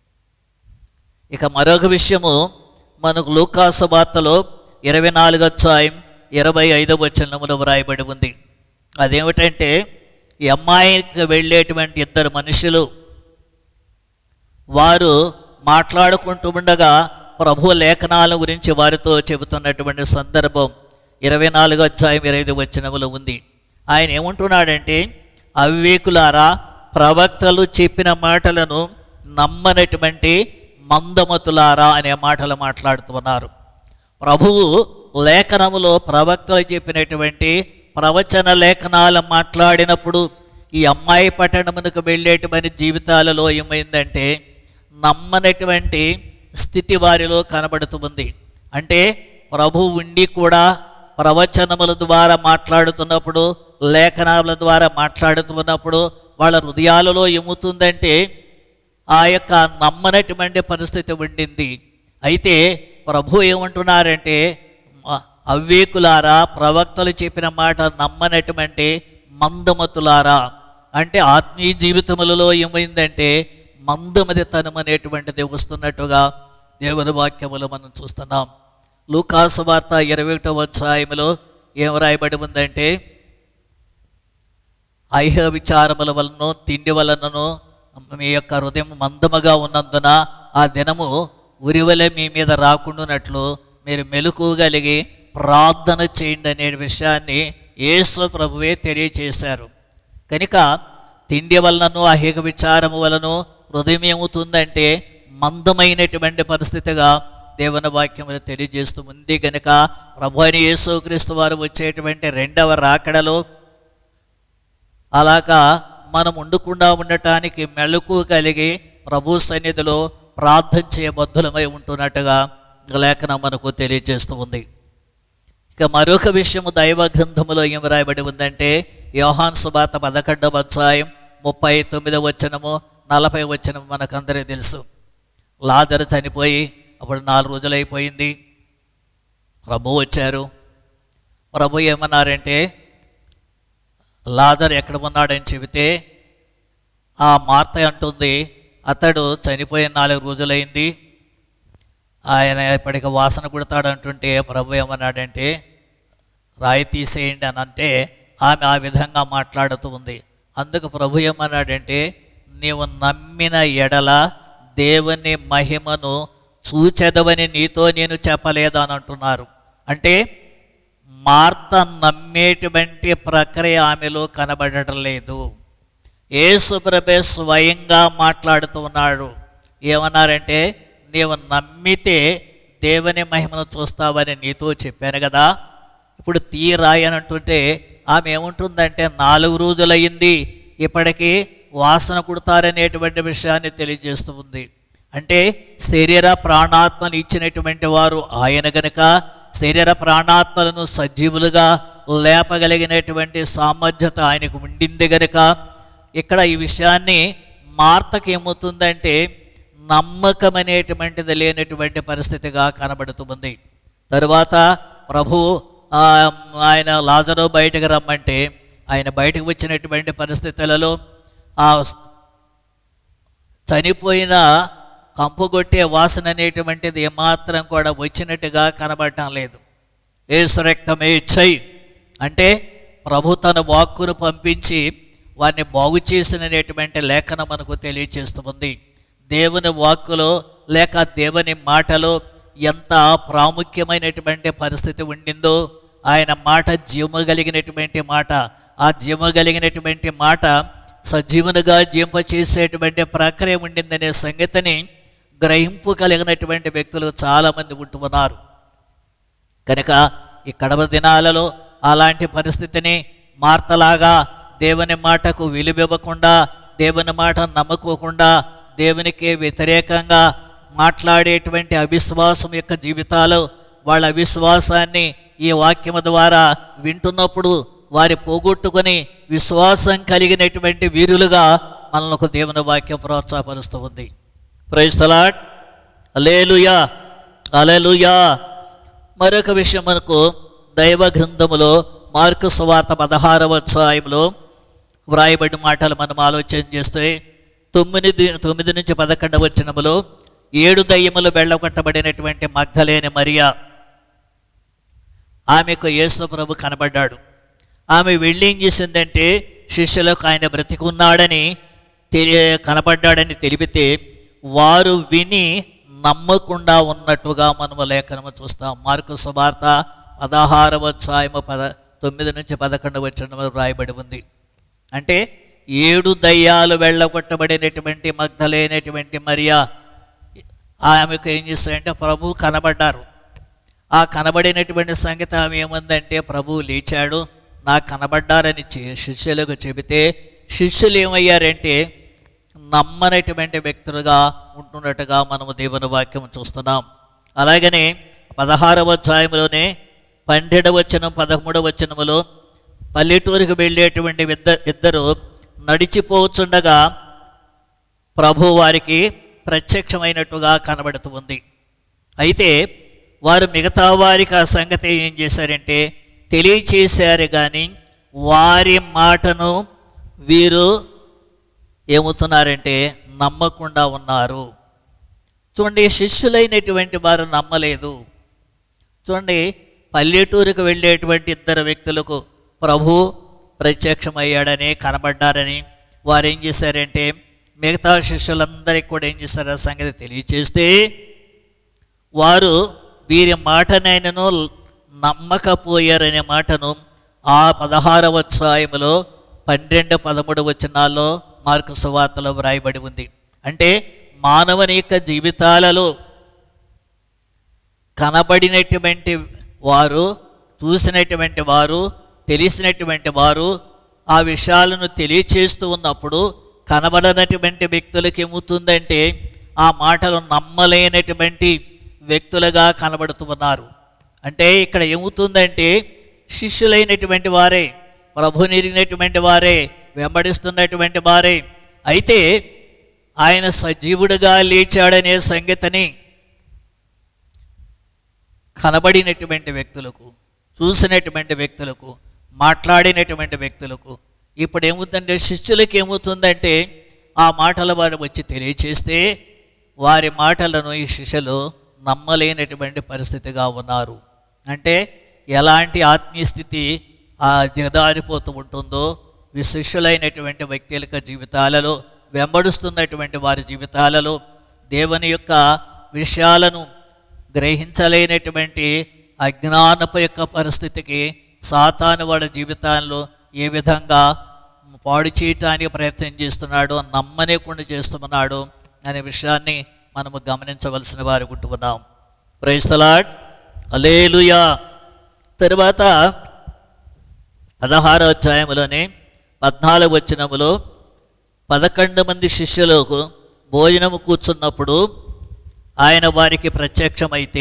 ఇక మరొక విషయము మనకు లూకాసు వార్తలో ఇరవై నాలుగు అధ్యాయం ఇరవై ఐదవ వచనములో వ్రాయబడి ఉంది అదేమిటంటే ఈ అమ్మాయికి వెళ్ళేటువంటి ఇద్దరు మనుషులు వారు మాట్లాడుకుంటూ ఉండగా ప్రభు లేఖనాల గురించి వారితో చెబుతున్నటువంటి సందర్భం ఇరవై నాలుగు అధ్యాయం ఇరవై ఐదు వచనములో ఉంది ఆయన ఏమంటున్నాడంటే అవివేకులారా ప్రవక్తలు చెప్పిన మాటలను నమ్మనటువంటి మందమతులారా అనే మాటలు మాట్లాడుతున్నారు ప్రభువు లేఖనములో ప్రవక్తలు చెప్పినటువంటి ప్రవచన లేఖనాలు మాట్లాడినప్పుడు ఈ అమ్మాయి పట్టణమునకు వెళ్ళేటువంటి జీవితాలలో ఏమైందంటే నమ్మనటువంటి స్థితి వారిలో కనబడుతుంది అంటే ప్రభు ఉండి కూడా ప్రవచనముల ద్వారా మాట్లాడుతున్నప్పుడు లేఖనాల ద్వారా మాట్లాడుతున్నప్పుడు వాళ్ళ హృదయాలలో ఏమవుతుందంటే ఆ యొక్క నమ్మనటువంటి పరిస్థితి ఉండింది అయితే ప్రభు ఏమంటున్నారంటే మ- అవివేకులారా ప్రవక్తలు చెప్పిన మాట నమ్మనటువంటి మందమతులారా అంటే ఆత్మీయ జీవితములలో ఏమైందంటే మందమదితనం అనేటువంటిది వస్తున్నట్టుగా దేవుని వాక్యములు మనం చూస్తున్నాం లూకాసు వార్త ఇరవై ఒకటో అధ్యాయములో ఏం రాయబడి ఉందంటే ఐహ విచారముల వలన తిండి వలనను మీ యొక్క హృదయం మందముగా ఉన్నందున ఆ దినము ఉరివలె మీ మీద రాకుండానట్లు మీరు మెలకుగలిగి ప్రార్థన చేయండి అనే విషయాన్ని యేసు ప్రభువే తెలియచేశారు కనుక తిండి వలనను అహిక విచారము వలన హృదయం ఏమవుతుందంటే మందమైనటువంటి పరిస్థితిగా దేవుని వాక్యములు తెలియజేస్తూ ఉంది గనుక ప్రభు అయిన యేసుక్రీస్తు వారు వచ్చేటువంటి రెండవ రాకడలో అలాగా మనం ఉండకుండా ఉండటానికి మెళుకు కలిగి ప్రభు సన్నిధిలో ప్రార్థన చేయబద్ధులమై ఉంటున్నట్టుగా లేఖనం మనకు తెలియజేస్తూ ఉంది ఇక మరొక విషయము దైవ గ్రంథములో ఏం రాయబడి ఉందంటే యోహాన్ సుబాత పదకొండవ అధ్యాయం ముప్పై తొమ్మిదవ వచనము నలభై వచనము మనకందరికీ తెలుసు లాజరు చనిపోయి అప్పుడు నాలుగు రోజులైపోయింది ప్రభు వచ్చారు ప్రభు ఏమన్నారంటే లాజర్ ఎక్కడ ఉన్నాడని చెబితే ఆ మార్త అంటుంది అతడు చనిపోయిన నాలుగు రోజులైంది ఆయన ఇప్పటికి వాసన కుడతాడంటుంటే ప్రభు ఏమన్నాడంటే రాయి తీసేయండి అని అంటే ఆమె ఆ విధంగా మాట్లాడుతూ ఉంది అందుకు ప్రభు ఏమన్నాడంటే నీవు నమ్మిన ఎడల దేవుని మహిమను చూచెదవని నీతో నేను చెప్పలేదు అని అంటున్నారు అంటే మార్త నమ్మేటువంటి ప్రక్రియ ఆమెలో కనబడటం లేదు యేసుప్రభే స్వయంగా మాట్లాడుతూ ఉన్నాడు ఏమన్నారంటే నీవు నమ్మితే దేవుని మహిమను చూస్తావని నీతో చెప్పాను కదా ఇప్పుడు తీరాయి అని అంటుంటే ఆమె ఏముంటుందంటే నాలుగు రోజులయ్యింది ఇప్పటికీ వాసన కుడతారనేటువంటి విషయాన్ని తెలియజేస్తూ ఉంది అంటే శరీర ప్రాణాత్మలు ఇచ్చినటువంటి వారు ఆయన గనుక శరీర ప్రాణాత్మలను సజీవులుగా లేపగలిగినటువంటి సామర్థ్యత ఆయనకు ఉండింది గనుక ఇక్కడ ఈ విషయాన్ని మార్తకి ఏమవుతుందంటే నమ్మకం అనేటువంటిది లేనటువంటి పరిస్థితిగా కనబడుతుంది తరువాత ప్రభు ఆ, ఆయన లాజరు బయటకు రమ్మంటే ఆయన బయటకు వచ్చినటువంటి పరిస్థితులలో ఆ చనిపోయిన కంపుగొట్టే వాసన అనేటువంటిది ఏమాత్రం కూడా వచ్చినట్టుగా కనబడటం లేదు ఏసు రక్తమే ఇచ్చై అంటే ప్రభు తన వాక్కును పంపించి వారిని బాగు చేసినటువంటి లేఖనం మనకు తెలియచేస్తుంది దేవుని వాక్కులో లేక దేవుని మాటలో ఎంత ప్రాముఖ్యమైనటువంటి పరిస్థితి ఉండిందో ఆయన మాట జీవము కలిగినటువంటి మాట ఆ జీవము కలిగినటువంటి మాట సజీవునిగా జీంపచేసేటువంటి ప్రక్రియ ఉండిందనే సంగతిని గ్రహింపు కలిగినటువంటి వ్యక్తులు చాలామంది ఉంటున్నారు కనుక ఈ కడవ దినాలలో అలాంటి పరిస్థితిని మార్తలాగా దేవుని మాటకు విలువివ్వకుండా దేవుని మాట నమ్ముకోకుండా దేవునికి వ్యతిరేకంగా మాట్లాడేటువంటి అవిశ్వాసం యొక్క జీవితాలు వాళ్ళ అవిశ్వాసాన్ని ఈ వాక్యము ద్వారా వింటున్నప్పుడు వారి పోగొట్టుకొని విశ్వాసం కలిగినటువంటి వీరులుగా మనకు దేవుని వాక్యం ప్రోత్సాహపరుస్తూ ఉంది ప్రైస్తలాట్ అలేలుయా అలేలుయా మరొక విషయం మనకు దైవ గ్రంథములో మార్కు సువార్త పదహారవ అధ్యాయంలో వ్రాయబడిన మాటలు మనం ఆలోచన చేస్తే తొమ్మిది తొమ్మిది నుంచి పదకొండవ వచనములో ఏడు దయ్యములు వెళ్ళగొట్టబడినటువంటి మగ్ధలేని మరియా ఆమెకు యేసు ప్రభు కనబడ్డాడు ఆమె వెళ్ళి ఏం చేసిందంటే శిష్యులకు ఆయన బ్రతికున్నాడని తెలియ కనబడ్డాడని తెలిపితే వారు విని నమ్మకుండా ఉన్నట్టుగా మనము లేఖనము చూస్తాం మార్కు సువార్త పదహారవ అధ్యాయము పద తొమ్మిది నుంచి పదకొండు వచ్చిన రాయబడి ఉంది అంటే ఏడు దయ్యాలు వెళ్ళగొట్టబడినటువంటి మగ్ధలైనటువంటి మరియా ఆమెకు ఏం చేస్తాయంటే ప్రభు కనబడ్డారు ఆ కనబడినటువంటి సంగతి ఆమె ఏముందంటే ప్రభువు లేచాడు నాకు కనబడ్డారని చె- శిష్యులకు చెబితే శిష్యులు ఏమయ్యారంటే నమ్మనటువంటి వ్యక్తులుగా ఉంటున్నట్టుగా మనము దేవుని వాక్యం చూస్తున్నాం అలాగనే పదహారవ అధ్యాయంలోనే పన్నెండవ వచనం పదమూడవ వచనములో పల్లెటూరికి వెళ్ళేటువంటి ఇద్ద- ఇద్దరు నడిచిపోవచ్చుండగా ప్రభు వారికి ప్రత్యక్షమైనట్టుగా కనబడుతూ ఉంది అయితే వారు మిగతా వారికి ఆ సంగతి ఏం చేశారంటే తెలియచేశారు కానీ వారి మాటను వీరు ఏమవుతున్నారంటే నమ్మకుండా ఉన్నారు చూడండి శిష్యులైనటువంటి వారు నమ్మలేదు చూడండి పల్లెటూరుకు వెళ్ళేటువంటి ఇద్దరు వ్యక్తులకు ప్రభు ప్రత్యక్షమయ్యాడని కనబడ్డారని వారు ఏం చేశారంటే మిగతా శిష్యులందరికీ కూడా ఏం చేశారు ఆ సంగతి తెలియచేస్తే వారు వీరి మాటనైనను నమ్మకపోయారనే మాటను ఆ పదహారవ అధ్యాయములో పన్నెండు పదమూడు వచనాల్లో మార్కు సువార్తలో వ్రాయబడి ఉంది అంటే మానవుని యొక్క జీవితాలలో కనబడినటువంటి వారు చూసినటువంటి వారు తెలిసినటువంటి వారు ఆ విషయాలను తెలియచేస్తూ ఉన్నప్పుడు కనబడనటువంటి వ్యక్తులకు ఏమవుతుందంటే ఆ మాటలు నమ్మలేనటువంటి వ్యక్తులుగా కనబడుతూ ఉన్నారు అంటే ఇక్కడ ఏమవుతుందంటే శిష్యులైనటువంటి వారే ప్రభు నిరిగినటువంటి వారే వెంబడిస్తున్నటువంటి వారే అయితే ఆయన సజీవుడిగా లేచాడనే సంగతిని కనబడినటువంటి వ్యక్తులకు చూసినటువంటి వ్యక్తులకు మాట్లాడినటువంటి వ్యక్తులకు ఇప్పుడు ఏమవుతుందంటే శిష్యులకి ఏమవుతుందంటే ఆ మాటలు వారు వచ్చి తెలియచేస్తే వారి మాటలను ఈ శిష్యులు నమ్మలేనటువంటి పరిస్థితిగా ఉన్నారు అంటే ఎలాంటి ఆత్మీయ స్థితి ఆ దిగదారిపోతూ ఉంటుందో విశిష్యులైనటువంటి వ్యక్తుల యొక్క జీవితాలలో వెంబడుస్తున్నటువంటి వారి జీవితాలలో దేవుని యొక్క విషయాలను గ్రహించలేనటువంటి అజ్ఞానపు యొక్క పరిస్థితికి సాతాను వాడి జీవితాల్లో ఏ విధంగా పాడు చేయటానికి ప్రయత్నం చేస్తున్నాడు నమ్మనేకుండా చేస్తున్నాడు అనే విషయాన్ని మనము గమనించవలసిన వారు ఉంటున్నాం ప్రైస్తలాడ్ అలేలుయా తరువాత పదహారో అధ్యాయంలోనే పద్నాలుగు వచనములో పదకొండు మంది శిష్యులకు భోజనము కూర్చున్నప్పుడు ఆయన వారికి ప్రత్యక్షమైతే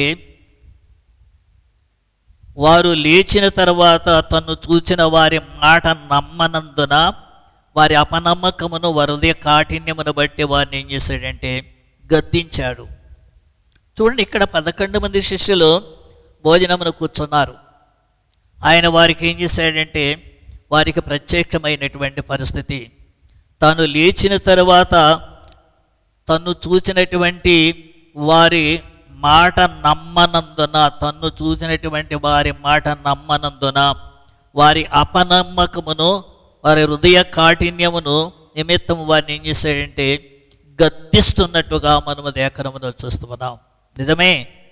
వారు లేచిన తర్వాత తన్ను చూచిన వారి మాట నమ్మనందున వారి అపనమ్మకమును వరదే కాఠిన్యమును బట్టి వారిని ఏం చేశాడంటే గద్దించాడు చూడండి ఇక్కడ పదకొండు మంది శిష్యులు భోజనమును కూర్చున్నారు ఆయన వారికి ఏం చేశాడంటే వారికి ప్రత్యక్షమైనటువంటి పరిస్థితి తాను లేచిన తరువాత తన్ను చూసినటువంటి వారి మాట నమ్మనందున తన్ను చూసినటువంటి వారి మాట నమ్మనందున వారి అపనమ్మకమును వారి హృదయ కాఠిన్యమును నిమిత్తం వారిని ఏం చేశాడంటే గద్దిస్తున్నట్టుగా మనము లేఖనమును చూస్తున్నాం నిజమే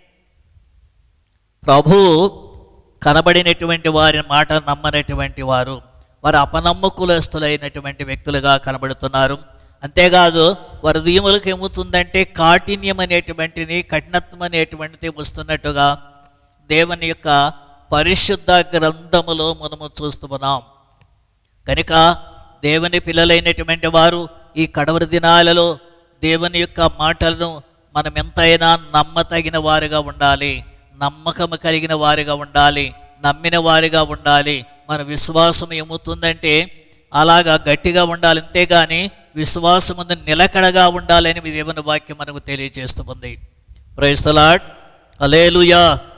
ప్రభు కనబడినటువంటి వారి మాట నమ్మనటువంటి వారు వారు అపనమ్మకులస్తులైనటువంటి వ్యక్తులుగా కనబడుతున్నారు అంతేకాదు వారి హృదయములకు ఏమవుతుందంటే కాఠిన్యం అనేటువంటిది కఠినత్వం అనేటువంటిది వస్తున్నట్టుగా దేవుని యొక్క పరిశుద్ధ గ్రంథములో మనము చూస్తున్నాం కనుక దేవుని పిల్లలైనటువంటి వారు ఈ కడవరి దినాలలో దేవుని యొక్క మాటలను మనం ఎంతైనా నమ్మతగిన వారుగా ఉండాలి నమ్మకము కలిగిన వారిగా ఉండాలి నమ్మిన వారిగా ఉండాలి మన విశ్వాసం ఏమవుతుందంటే అలాగా గట్టిగా ఉండాలి అంతేగాని విశ్వాసం ముందు నిలకడగా ఉండాలని మీ దేవుని వాక్యం మనకు తెలియజేస్తుంది ప్రైస్తలాడ్ అలేలుయా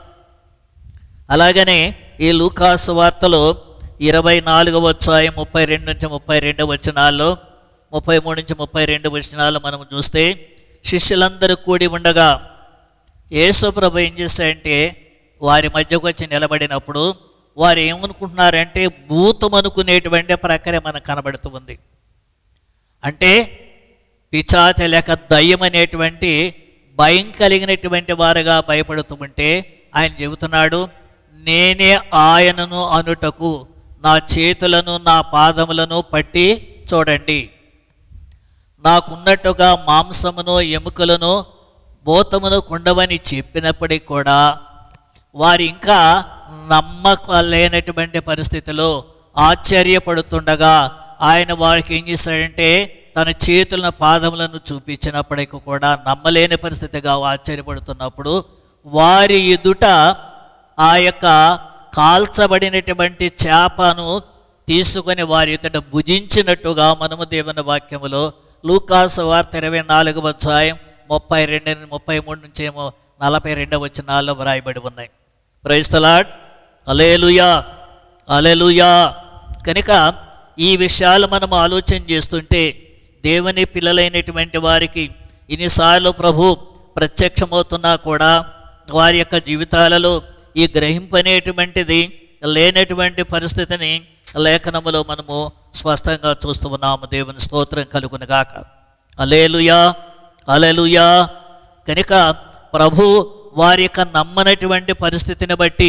అలాగనే ఈ లూకాసు వార్తలో ఇరవై నాలుగవ అధ్యాయం ముప్పై రెండు నుంచి ముప్పై రెండు వచనాల్లో ముప్పై మూడు నుంచి ముప్పై రెండు వచనాలు మనం చూస్తే శిష్యులందరూ కూడి ఉండగా యేసుప్రభు ఏం చేస్తాయంటే వారి మధ్యకు వచ్చి నిలబడినప్పుడు వారు ఏమనుకుంటున్నారంటే భూతం అనుకునేటువంటి ప్రక్రియ మనకు కనబడుతూ ఉంది అంటే పిచాచ లేక దయ్యం అనేటువంటి భయం కలిగినటువంటి వారుగా భయపడుతూ ఉంటే ఆయన చెబుతున్నాడు నేనే ఆయనను అనుటకు నా చేతులను నా పాదములను పట్టి చూడండి నాకున్నట్టుగా మాంసమును ఎముకలను భూతమును కుండవని చెప్పినప్పటికీ కూడా వారు ఇంకా నమ్మకలేనటువంటి పరిస్థితిలో ఆశ్చర్యపడుతుండగా ఆయన వారికి ఏం చేశాడంటే తన చేతులను పాదములను చూపించినప్పటికీ కూడా నమ్మలేని పరిస్థితిగా ఆశ్చర్యపడుతున్నప్పుడు వారి ఎదుట ఆ యొక్క కాల్చబడినటువంటి చేపను తీసుకొని వారి ఎదుట భుజించినట్టుగా మనము దేవుని వాక్యములో లూకాసు వార్త ఇరవై నాలుగు అధ్యాయం ముప్పై రెండు ముప్పై మూడు నుంచి ఏమో నలభై రెండవ వచనాల్లో వ్రాయబడి ఉన్నాయి ప్రైస్తలాడ్ అలేలుయా అలెలుయా కనుక ఈ విషయాలు మనం ఆలోచన చేస్తుంటే దేవుని పిల్లలైనటువంటి వారికి ఇన్నిసార్లు ప్రభు ప్రత్యక్షమవుతున్నా కూడా వారి యొక్క జీవితాలలో ఈ గ్రహింపు అనేటువంటిది లేనటువంటి పరిస్థితిని లేఖనములో మనము స్పష్టంగా చూస్తూ ఉన్నాము దేవుని స్తోత్రం కలుగునుగాక అలేలుయా అలెలుయా కనుక ప్రభు వారి యొక్క నమ్మనటువంటి పరిస్థితిని బట్టి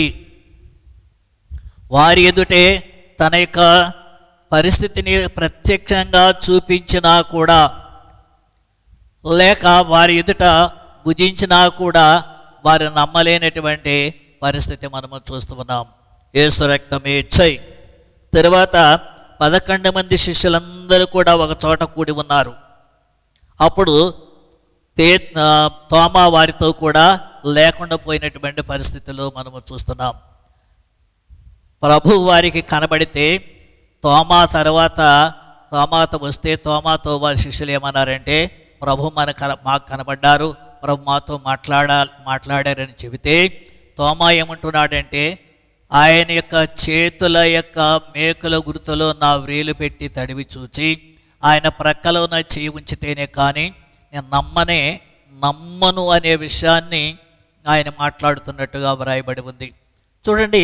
వారి ఎదుటే తన యొక్క పరిస్థితిని ప్రత్యక్షంగా చూపించినా కూడా లేక వారి ఎదుట భుజించినా కూడా వారు నమ్మలేనటువంటి పరిస్థితి మనము చూస్తూ ఉన్నాం ఏసు రక్తమే చై తర్వాత పదకొండు మంది శిష్యులందరూ కూడా ఒక చోట కూడి ఉన్నారు అప్పుడు పే ఆ, తోమా వారితో కూడా లేకుండా పోయినటువంటి పరిస్థితులు మనము చూస్తున్నాం ప్రభు వారికి కనబడితే తోమా తర్వాత తోమాత వస్తే తోమాతో వారి శిష్యులు ఏమన్నారంటే ప్రభు మన కన మాకు కనబడ్డారు ప్రభు మాతో మాట్లాడా మాట్లాడారని చెబితే తోమా ఏమంటున్నాడంటే ఆయన యొక్క చేతుల యొక్క మేకుల గుర్తులో నా వ్రేలు పెట్టి తడివి చూచి ఆయన ప్రక్కలో నా చేయి ఉంచితేనే కానీ నేను నమ్మనే నమ్మను అనే విషయాన్ని ఆయన మాట్లాడుతున్నట్టుగా వ్రాయబడి ఉంది చూడండి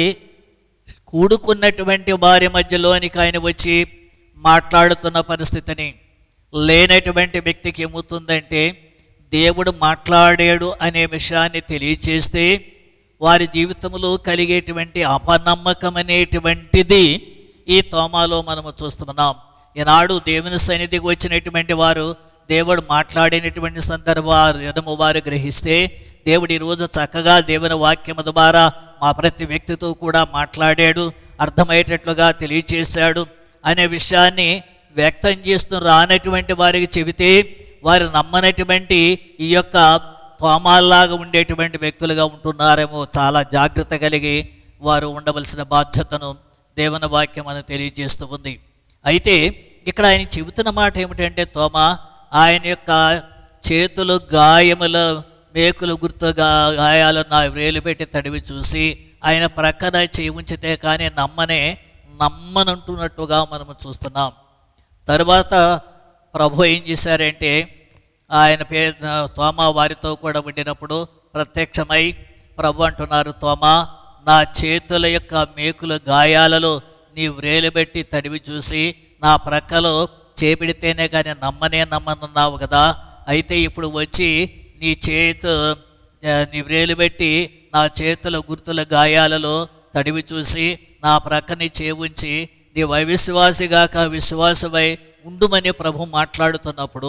కూడుకున్నటువంటి వారి మధ్యలోనికి ఆయన వచ్చి మాట్లాడుతున్న పరిస్థితిని లేనటువంటి వ్యక్తికి ఏమవుతుందంటే దేవుడు మాట్లాడాడు అనే విషయాన్ని తెలియచేస్తే వారి జీవితంలో కలిగేటువంటి అపనమ్మకం అనేటువంటిది ఈ తోమాలో మనము చూస్తున్నాం ఈనాడు దేవుని సన్నిధికి వచ్చినటువంటి వారు దేవుడు మాట్లాడినటువంటి సందర్భము వారు గ్రహిస్తే దేవుడు ఈరోజు చక్కగా దేవుని వాక్యము ద్వారా మా ప్రతి వ్యక్తితో కూడా మాట్లాడాడు అర్థమయ్యేటట్లుగా తెలియచేశాడు అనే విషయాన్ని వ్యక్తం చేస్తూ రానటువంటి వారికి చెబితే వారు నమ్మనటువంటి ఈ యొక్క తోమాల్లాగా ఉండేటువంటి వ్యక్తులుగా ఉంటున్నారేమో చాలా జాగ్రత్త కలిగి వారు ఉండవలసిన బాధ్యతను దేవుని వాక్యం అని తెలియజేస్తూ ఉంది అయితే ఇక్కడ ఆయన చెబుతున్న మాట ఏమిటంటే తోమ ఆయన యొక్క చేతులు గాయముల మేకులు గుర్తు గా- గాయాలు నా వేలు పెట్టి తడివి చూసి ఆయన ప్రక్కన చేయి ఉంచితే కానీ నమ్మనే నమ్మనంటున్నట్టుగా మనము చూస్తున్నాం తరువాత ప్రభు ఏం చేశారంటే ఆయన పే తోమా వారితో కూడా ఉండినప్పుడు ప్రత్యక్షమై ప్రభు అంటున్నారు తోమా నా చేతుల యొక్క మేకుల గాయాలలో నీ వ్రేలు పెట్టి తడివి చూసి నా ప్రక్కలో చేపిడితేనే కానీ నమ్మనే నమ్మనున్నావు కదా అయితే ఇప్పుడు వచ్చి నీ చేతు ఆ, నీ వ్రేలు పెట్టి నా చేతుల గుర్తుల గాయాలలో తడివి చూసి నా ప్రక్కని చేవుంచి నీ వైవిశ్వాసిగాక విశ్వాసమై ఉండుమని ప్రభు మాట్లాడుతున్నప్పుడు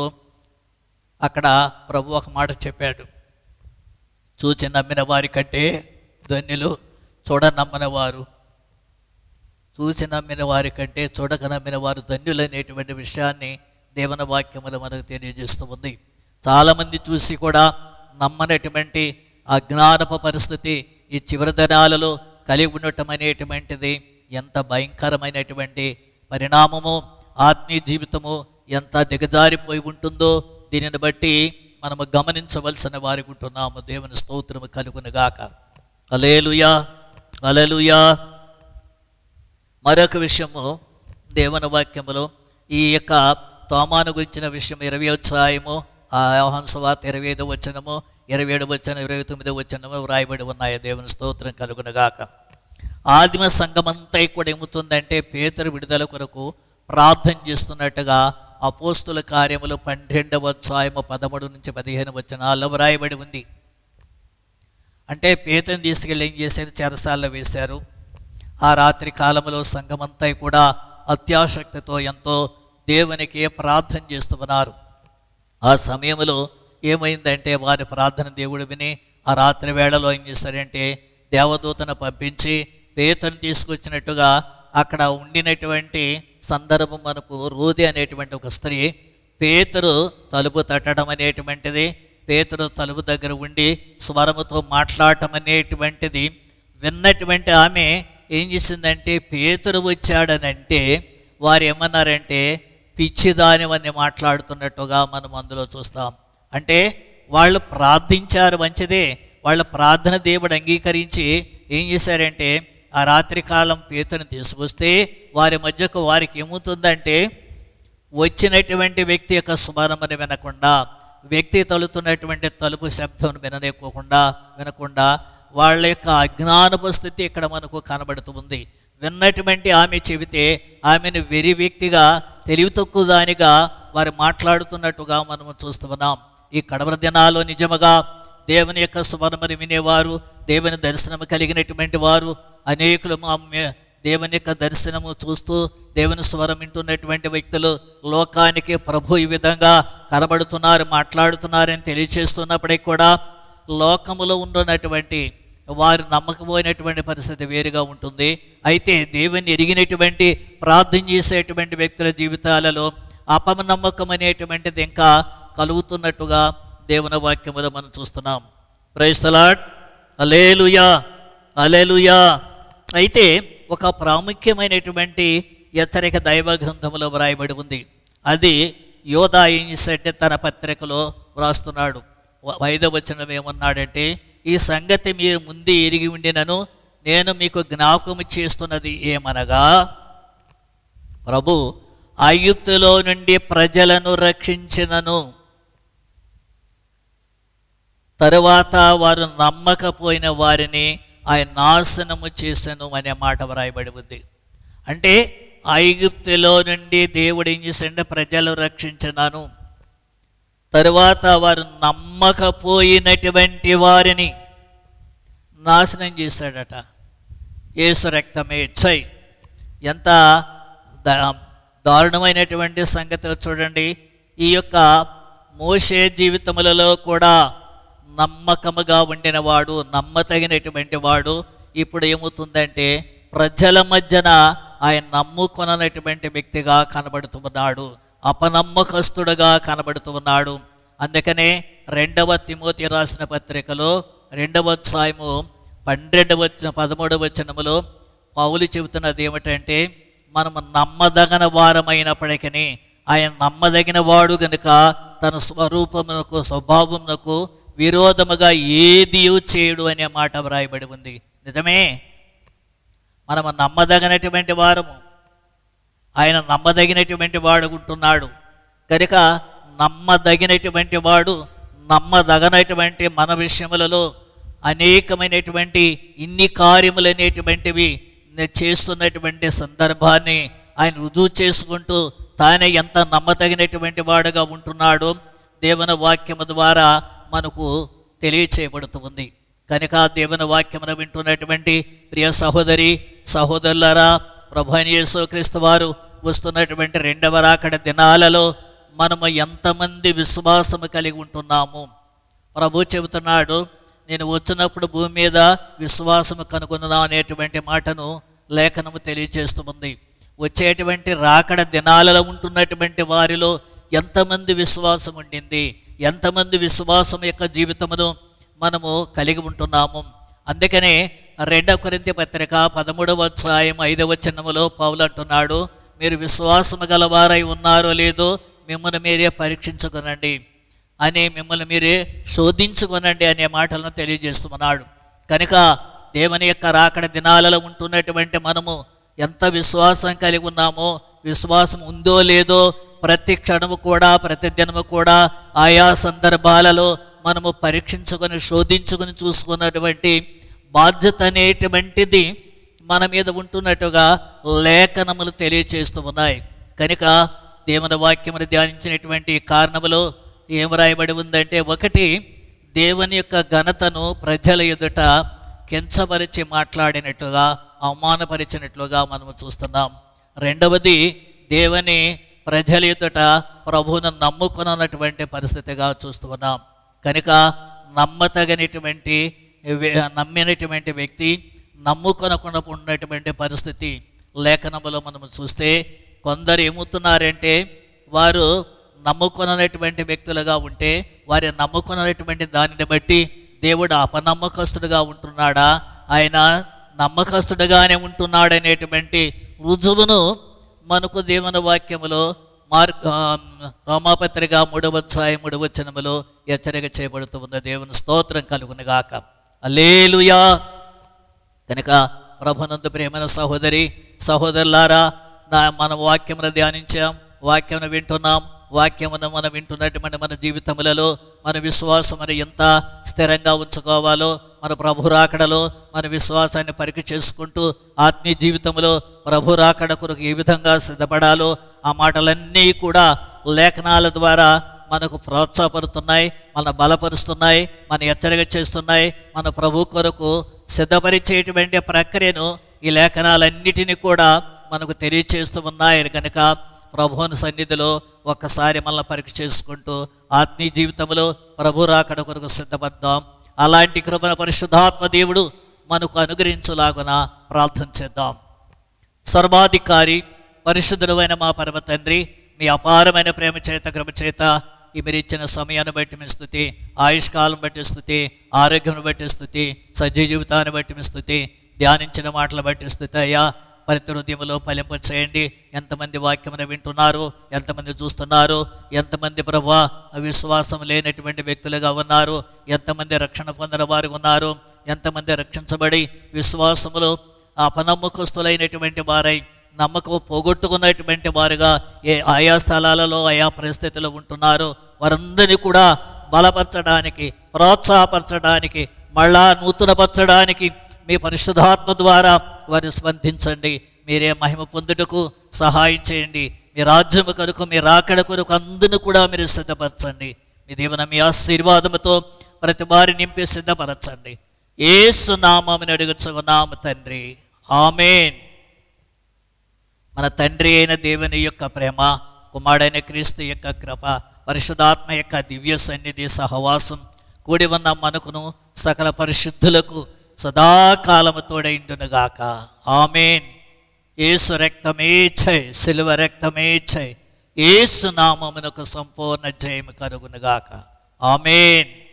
అక్కడ ప్రభు ఒక మాట చెప్పాడు చూచి నమ్మిన వారి కంటే ధన్యులు చూడ నమ్మని వారు చూసి నమ్మిన వారి కంటే చూడక నమ్మిన వారు ధన్యులనేటువంటి విషయాన్ని దేవుని వాక్యములు మనకు తెలియజేస్తూ ఉంది చాలామంది చూసి కూడా నమ్మనటువంటి అజ్ఞానపు పరిస్థితి ఈ చివరి దినాలలో కలిగి ఉండటం అనేటువంటిది ఎంత భయంకరమైనటువంటి పరిణామము ఆత్మీయ జీవితము ఎంత దిగజారిపోయి ఉంటుందో దీనిని బట్టి మనము గమనించవలసిన వారికి ఉంటున్నాము దేవుని స్తోత్రము కలుగునుగాక అలేలుయా అలలుయా మరొక విషయము దేవుని వాక్యములో ఈ యొక్క తోమాను గురించిన విషయం ఇరవై అధ్యాయము ఆ యోహాన్సువార్త ఇరవై ఐదు వచనము ఇరవై ఏడు వచనం ఇరవై తొమ్మిది వచనము వ్రాయబడి ఉన్నాయి దేవుని స్తోత్రం కలుగునగాక ఆదిమ సంఘమంతా కూడా ఏముతుందంటే పేతురు విడుదల కొరకు ప్రార్థన చేస్తున్నట్టుగా అపోస్తుల కార్యములు పన్నెండవ అధ్యాయము పదమూడు నుంచి పదిహేను వచనాల్లో వ్రాయబడి ఉంది అంటే పేతను తీసుకెళ్ళి ఏం చేశారు చెరసాల్లో వేశారు ఆ రాత్రి కాలంలో సంఘమంతా కూడా అత్యాసక్తితో ఎంతో దేవునికి ప్రార్థన చేస్తూ ఉన్నారు ఆ సమయంలో ఏమైందంటే వారి ప్రార్థన దేవుడు విని ఆ రాత్రి వేళలో ఏం చేశారంటే దేవదూతను పంపించి పేతను తీసుకొచ్చినట్టుగా అక్కడ ఉండినటువంటి సందర్భం మనకు రూది అనేటువంటి ఒక స్త్రీ పేతురు తలుపు తట్టడం అనేటువంటిది పేతురు తలుపు దగ్గర ఉండి స్వరముతో మాట్లాడటం అనేటువంటిది విన్నటువంటి ఆమె ఏం చేసిందంటే పేతురు వచ్చాడనంటే వారు ఏమన్నారంటే పిచ్చిదానివన్నీ మాట్లాడుతున్నట్టుగా మనం అందులో చూస్తాం అంటే వాళ్ళు ప్రార్థించారు మంచిదే వాళ్ళ ప్రార్థన దేవుడు అంగీకరించి ఏం చేశారంటే ఆ రాత్రి కాలం పేతుని తీసుకొస్తే వారి మధ్యకు వారికి ఏమవుతుందంటే వచ్చినటువంటి వ్యక్తి యొక్క స్మరణని వినకుండా వ్యక్తి తలుతున్నటువంటి తలుపు శబ్దం వినలేకోకుండా వినకుండా వాళ్ళ యొక్క అజ్ఞానపు స్థితి ఇక్కడ మనకు కనబడుతుంది విన్నటువంటి ఆమె చెబితే ఆమెను వెరి వ్యక్తిగా తెలివి తక్కువ దానిగా వారు మాట్లాడుతున్నట్టుగా మనము చూస్తున్నాం ఈ కడవర దినాల్లో నిజముగా దేవుని యొక్క స్వరమని వినేవారు దేవుని దర్శనం కలిగినటువంటి వారు అనేకులు మా మే- దేవుని యొక్క దర్శనము చూస్తూ దేవుని స్వరం వింటున్నటువంటి వ్యక్తులు లోకానికి ప్రభు ఈ విధంగా కనబడుతున్నారు మాట్లాడుతున్నారని తెలియచేస్తున్నప్పటికీ కూడా లోకములో ఉన్నటువంటి వారు నమ్మకపోయినటువంటి పరిస్థితి వేరుగా ఉంటుంది అయితే దేవుని ఎరిగినటువంటి ప్రార్థన చేసేటువంటి వ్యక్తుల జీవితాలలో అపనమ్మకం అనేటువంటిది ఇంకా కలుగుతున్నట్టుగా దేవుని వాక్యములో మనం చూస్తున్నాం ప్రైస్తలాడ్ అలేలుయా అలేలుయా అయితే ఒక ప్రాముఖ్యమైనటువంటి హెచ్చరిక దైవ గ్రంథంలో వ్రాయబడి ఉంది అది యోధా ఏం చేశాడంటే తన పత్రికలో వ్రాస్తున్నాడు వ- ఐదవ వచనం ఏమన్నాడంటే ఈ సంగతి మీరు ముందు ఎరిగి ఉండినను నేను మీకు జ్ఞాపకం చేస్తున్నది ఏమనగా ప్రభు ఐగుప్తులో నుండి ప్రజలను రక్షించినను తరువాత వారు నమ్మకపోయిన వారిని ఆయన నాశనము చేసెను అనే మాట వ్రాయబడి ఉంది అంటే ఐగుప్తులో నుండి దేవుడు ఏం చేశాడంటే ప్రజలు రక్షించినాను తరువాత వారు నమ్మకపోయినటువంటి వారిని నాశనం చేశాడట యేసు రక్తమే ఇచ్చాయి ఎంత దా- దారుణమైనటువంటి సంగతి చూడండి ఈ యొక్క మోషే జీవితములలో కూడా నమ్మకముగా ఉండినవాడు నమ్మతగినటువంటి వాడు ఇప్పుడు ఏమవుతుందంటే ప్రజల మధ్యన ఆయన నమ్ముకొననటువంటి వ్యక్తిగా కనబడుతున్నాడు అపనమ్మకస్తుడుగా కనబడుతున్నాడు అందుకనే రెండవ తిమోతి రాసిన పత్రికలో రెండవ అధ్యాయము పన్నెండవ వచ్చిన పదమూడవ వచనములో పౌలు చెబుతున్నది ఏమిటంటే మనము నమ్మదగిన వారమైనప్పటికీ ఆయన నమ్మదగిన వాడు గనుక తన స్వరూపమునకు స్వభావమునకు విరోధముగా ఏది చేయడు అనే మాట వ్రాయబడి ఉంది నిజమే మనము నమ్మదగినటువంటి వారము ఆయన నమ్మదగినటువంటి వాడు ఉంటున్నాడు కనుక నమ్మదగినటువంటి వాడు నమ్మదగనటువంటి మన విషయములలో అనేకమైనటువంటి ఇన్ని కార్యములు అనేటువంటివి నే- చేస్తున్నటువంటి సందర్భాన్ని ఆయన రుజువు చేసుకుంటూ తానే ఎంత నమ్మదగినటువంటి వాడుగా ఉంటున్నాడో దేవుని వాక్యము ద్వారా మనకు తెలియచేయబడుతుంది కనుక దేవుని వాక్యమును వింటున్నటువంటి ప్రియ సహోదరి సహోదరులారా ప్రభు అయిన యేసుక్రీస్తు వారు వస్తున్నటువంటి రెండవ రాకడ దినాలలో మనము ఎంతమంది విశ్వాసము కలిగి ఉంటున్నాము ప్రభు చెబుతున్నాడు నేను వచ్చినప్పుడు భూమి మీద విశ్వాసము కనుగొన్నా అనేటువంటి మాటను లేఖనము తెలియజేస్తుంది వచ్చేటువంటి రాకడ దినాలలో ఉంటున్నటువంటి వారిలో ఎంతమంది విశ్వాసం ఉండింది ఎంతమంది విశ్వాసం యొక్క జీవితమును మనము కలిగి ఉంటున్నాము అందుకనే రెండవ కొరింథీ పత్రిక పదమూడవ అధ్యాయం ఐదవ చిన్నములో పౌలు అంటున్నాడు మీరు విశ్వాసము గలవారై ఉన్నారో లేదో మిమ్మల్ని మీరే పరీక్షించుకునండి అని మిమ్మల్ని మీరే శోధించుకొనండి అనే మాటలను తెలియజేస్తున్నాడు కనుక దేవుని యొక్క రాకడ దినాలలో ఉంటున్నటువంటి మనము ఎంత విశ్వాసం కలిగి ఉన్నామో విశ్వాసం ఉందో లేదో ప్రతి క్షణము కూడా ప్రతి దినము కూడా ఆయా సందర్భాలలో మనము పరీక్షించుకొని శోధించుకొని చూసుకున్నటువంటి బాధ్యత అనేటువంటిది మన మీద ఉంటున్నట్టుగా లేఖనములు తెలియచేస్తూ ఉన్నాయి కనుక దేవుని వాక్యమును ధ్యానించినటువంటి కారణములో ఏం రాయబడి ఉందంటే ఒకటి దేవుని యొక్క ఘనతను ప్రజల ఎదుట కించపరిచి మాట్లాడినట్లుగా అవమానపరిచినట్లుగా మనము చూస్తున్నాం రెండవది దేవుని ప్రజల ఎదుట ప్రభువును నమ్ముకున్నటువంటి పరిస్థితిగా చూస్తున్నాం కనుక నమ్మతగినటువంటి వే- నమ్మినటువంటి వ్యక్తి నమ్ముకొనకుండా ఉన్నటువంటి పరిస్థితి లేఖనములో మనము చూస్తే కొందరు ఏమవుతున్నారంటే వారు నమ్ముకొనటువంటి వ్యక్తులుగా ఉంటే వారి నమ్ముకొనటువంటి దానిని బట్టి దేవుడు అపనమ్మకస్తుడుగా ఉంటున్నాడా ఆయన నమ్మకస్తుడుగానే ఉంటున్నాడనేటువంటి రుజువును మనకు దేవుని వాక్యములో మార్క్ ఆ, రోమాపత్రిక మూడవ అధ్యాయం మూడవ వచనములో హెచ్చరిక చేయబడుతూ ఉంది దేవుని స్తోత్రం కలుగును గాక అలేలుయా కనుక ప్రభునందు ప్రేమైన సహోదరి సహోదరులారా నా మన వాక్యమును ధ్యానించాం వాక్యమును వింటున్నాం వాక్యమును మనం వింటున్నటువంటి మన జీవితములలో మన విశ్వాసం మరి ఎంత స్థిరంగా ఉంచుకోవాలో మన ప్రభు రాకడలో మన విశ్వాసాన్ని పరీక్ష చేసుకుంటూ ఆత్మీయ జీవితంలో ప్రభు రాకడ కొరకు ఏ విధంగా సిద్ధపడాలో ఆ మాటలన్నీ కూడా లేఖనాల ద్వారా మనకు ప్రోత్సాహపడుతున్నాయి మన బలపరుస్తున్నాయి మన హెచ్చరిక చేస్తున్నాయి మన ప్రభు కొరకు సిద్ధపరిచేటువంటి ప్రక్రియను ఈ లేఖనాలన్నిటినీ కూడా మనకు తెలియచేస్తూ ఉన్నాయి కనుక ప్రభువుని సన్నిధిలో ఒక్కసారి మనల్ని పరీక్ష చేసుకుంటూ ఆత్మీయ జీవితంలో ప్రభు రాకడ కొరకు సిద్ధపడదాం అలాంటి కృపణ పరిశుద్ధాత్మ దేవుడు మనకు అనుగ్రహించులాగున ప్రార్థన చేద్దాం సర్వాధికారి పరిశుద్ధుడైన మా పరమ తండ్రి మీ అపారమైన ప్రేమ చేత కృప చేత ఈ మీరు ఇచ్చిన సమయాన్ని బట్టి మీ స్థుతి ఆయుష్కాలం బట్టి స్థుతి ఆరోగ్యం బట్టి స్థుతి సజ్జ జీవితాన్ని బట్టి మీ స్థుతి ధ్యానించిన మాటలు బట్టి స్థుతి అయ్యా ప్రతి హృదయంలో ఫలింప చేయండి ఎంతమంది వాక్యమును వింటున్నారు ఎంతమంది చూస్తున్నారు ఎంతమంది ప్రభా విశ్వాసం లేనటువంటి వ్యక్తులుగా ఉన్నారు ఎంతమంది రక్షణ పొందిన వారు ఉన్నారు ఎంతమంది రక్షించబడి విశ్వాసములో అపనమ్మకస్తులైనటువంటి వారై నమ్మకం పోగొట్టుకున్నటువంటి వారుగా ఏ ఆయా స్థలాలలో ఆయా పరిస్థితులు ఉంటున్నారు వారందరినీ కూడా బలపరచడానికి ప్రోత్సాహపరచడానికి మళ్ళా నూతనపరచడానికి మీ పరిశుద్ధాత్మ ద్వారా వారిని స్పందించండి మీరే మహిమ పొందుటకు సహాయం చేయండి మీ రాజ్యము కొరకు మీ రాకడ కొరకు అందరిని కూడా మీరు సిద్ధపరచండి మీ దీవెన మీ ఆశీర్వాదముతో ప్రతి వారి నింపి సిద్ధపరచండి ఏసు నామని అడుగుచున్నాము తండ్రి ఆమెన్ మన తండ్రి అయిన దేవుని యొక్క ప్రేమ కుమారుడైన క్రీస్తు యొక్క కృప పరిశుధాత్మ యొక్క దివ్య సన్నిధి సహవాసం కూడి ఉన్న మనకును సకల పరిశుద్ధులకు సదాకాలము తోడైండునుగాక ఆమెన్ ఏసు రక్తమే చై సిలువ రక్తమే చై ఏసు నామమునకు సంపూర్ణ జయము కలుగునుగాక ఆమెన్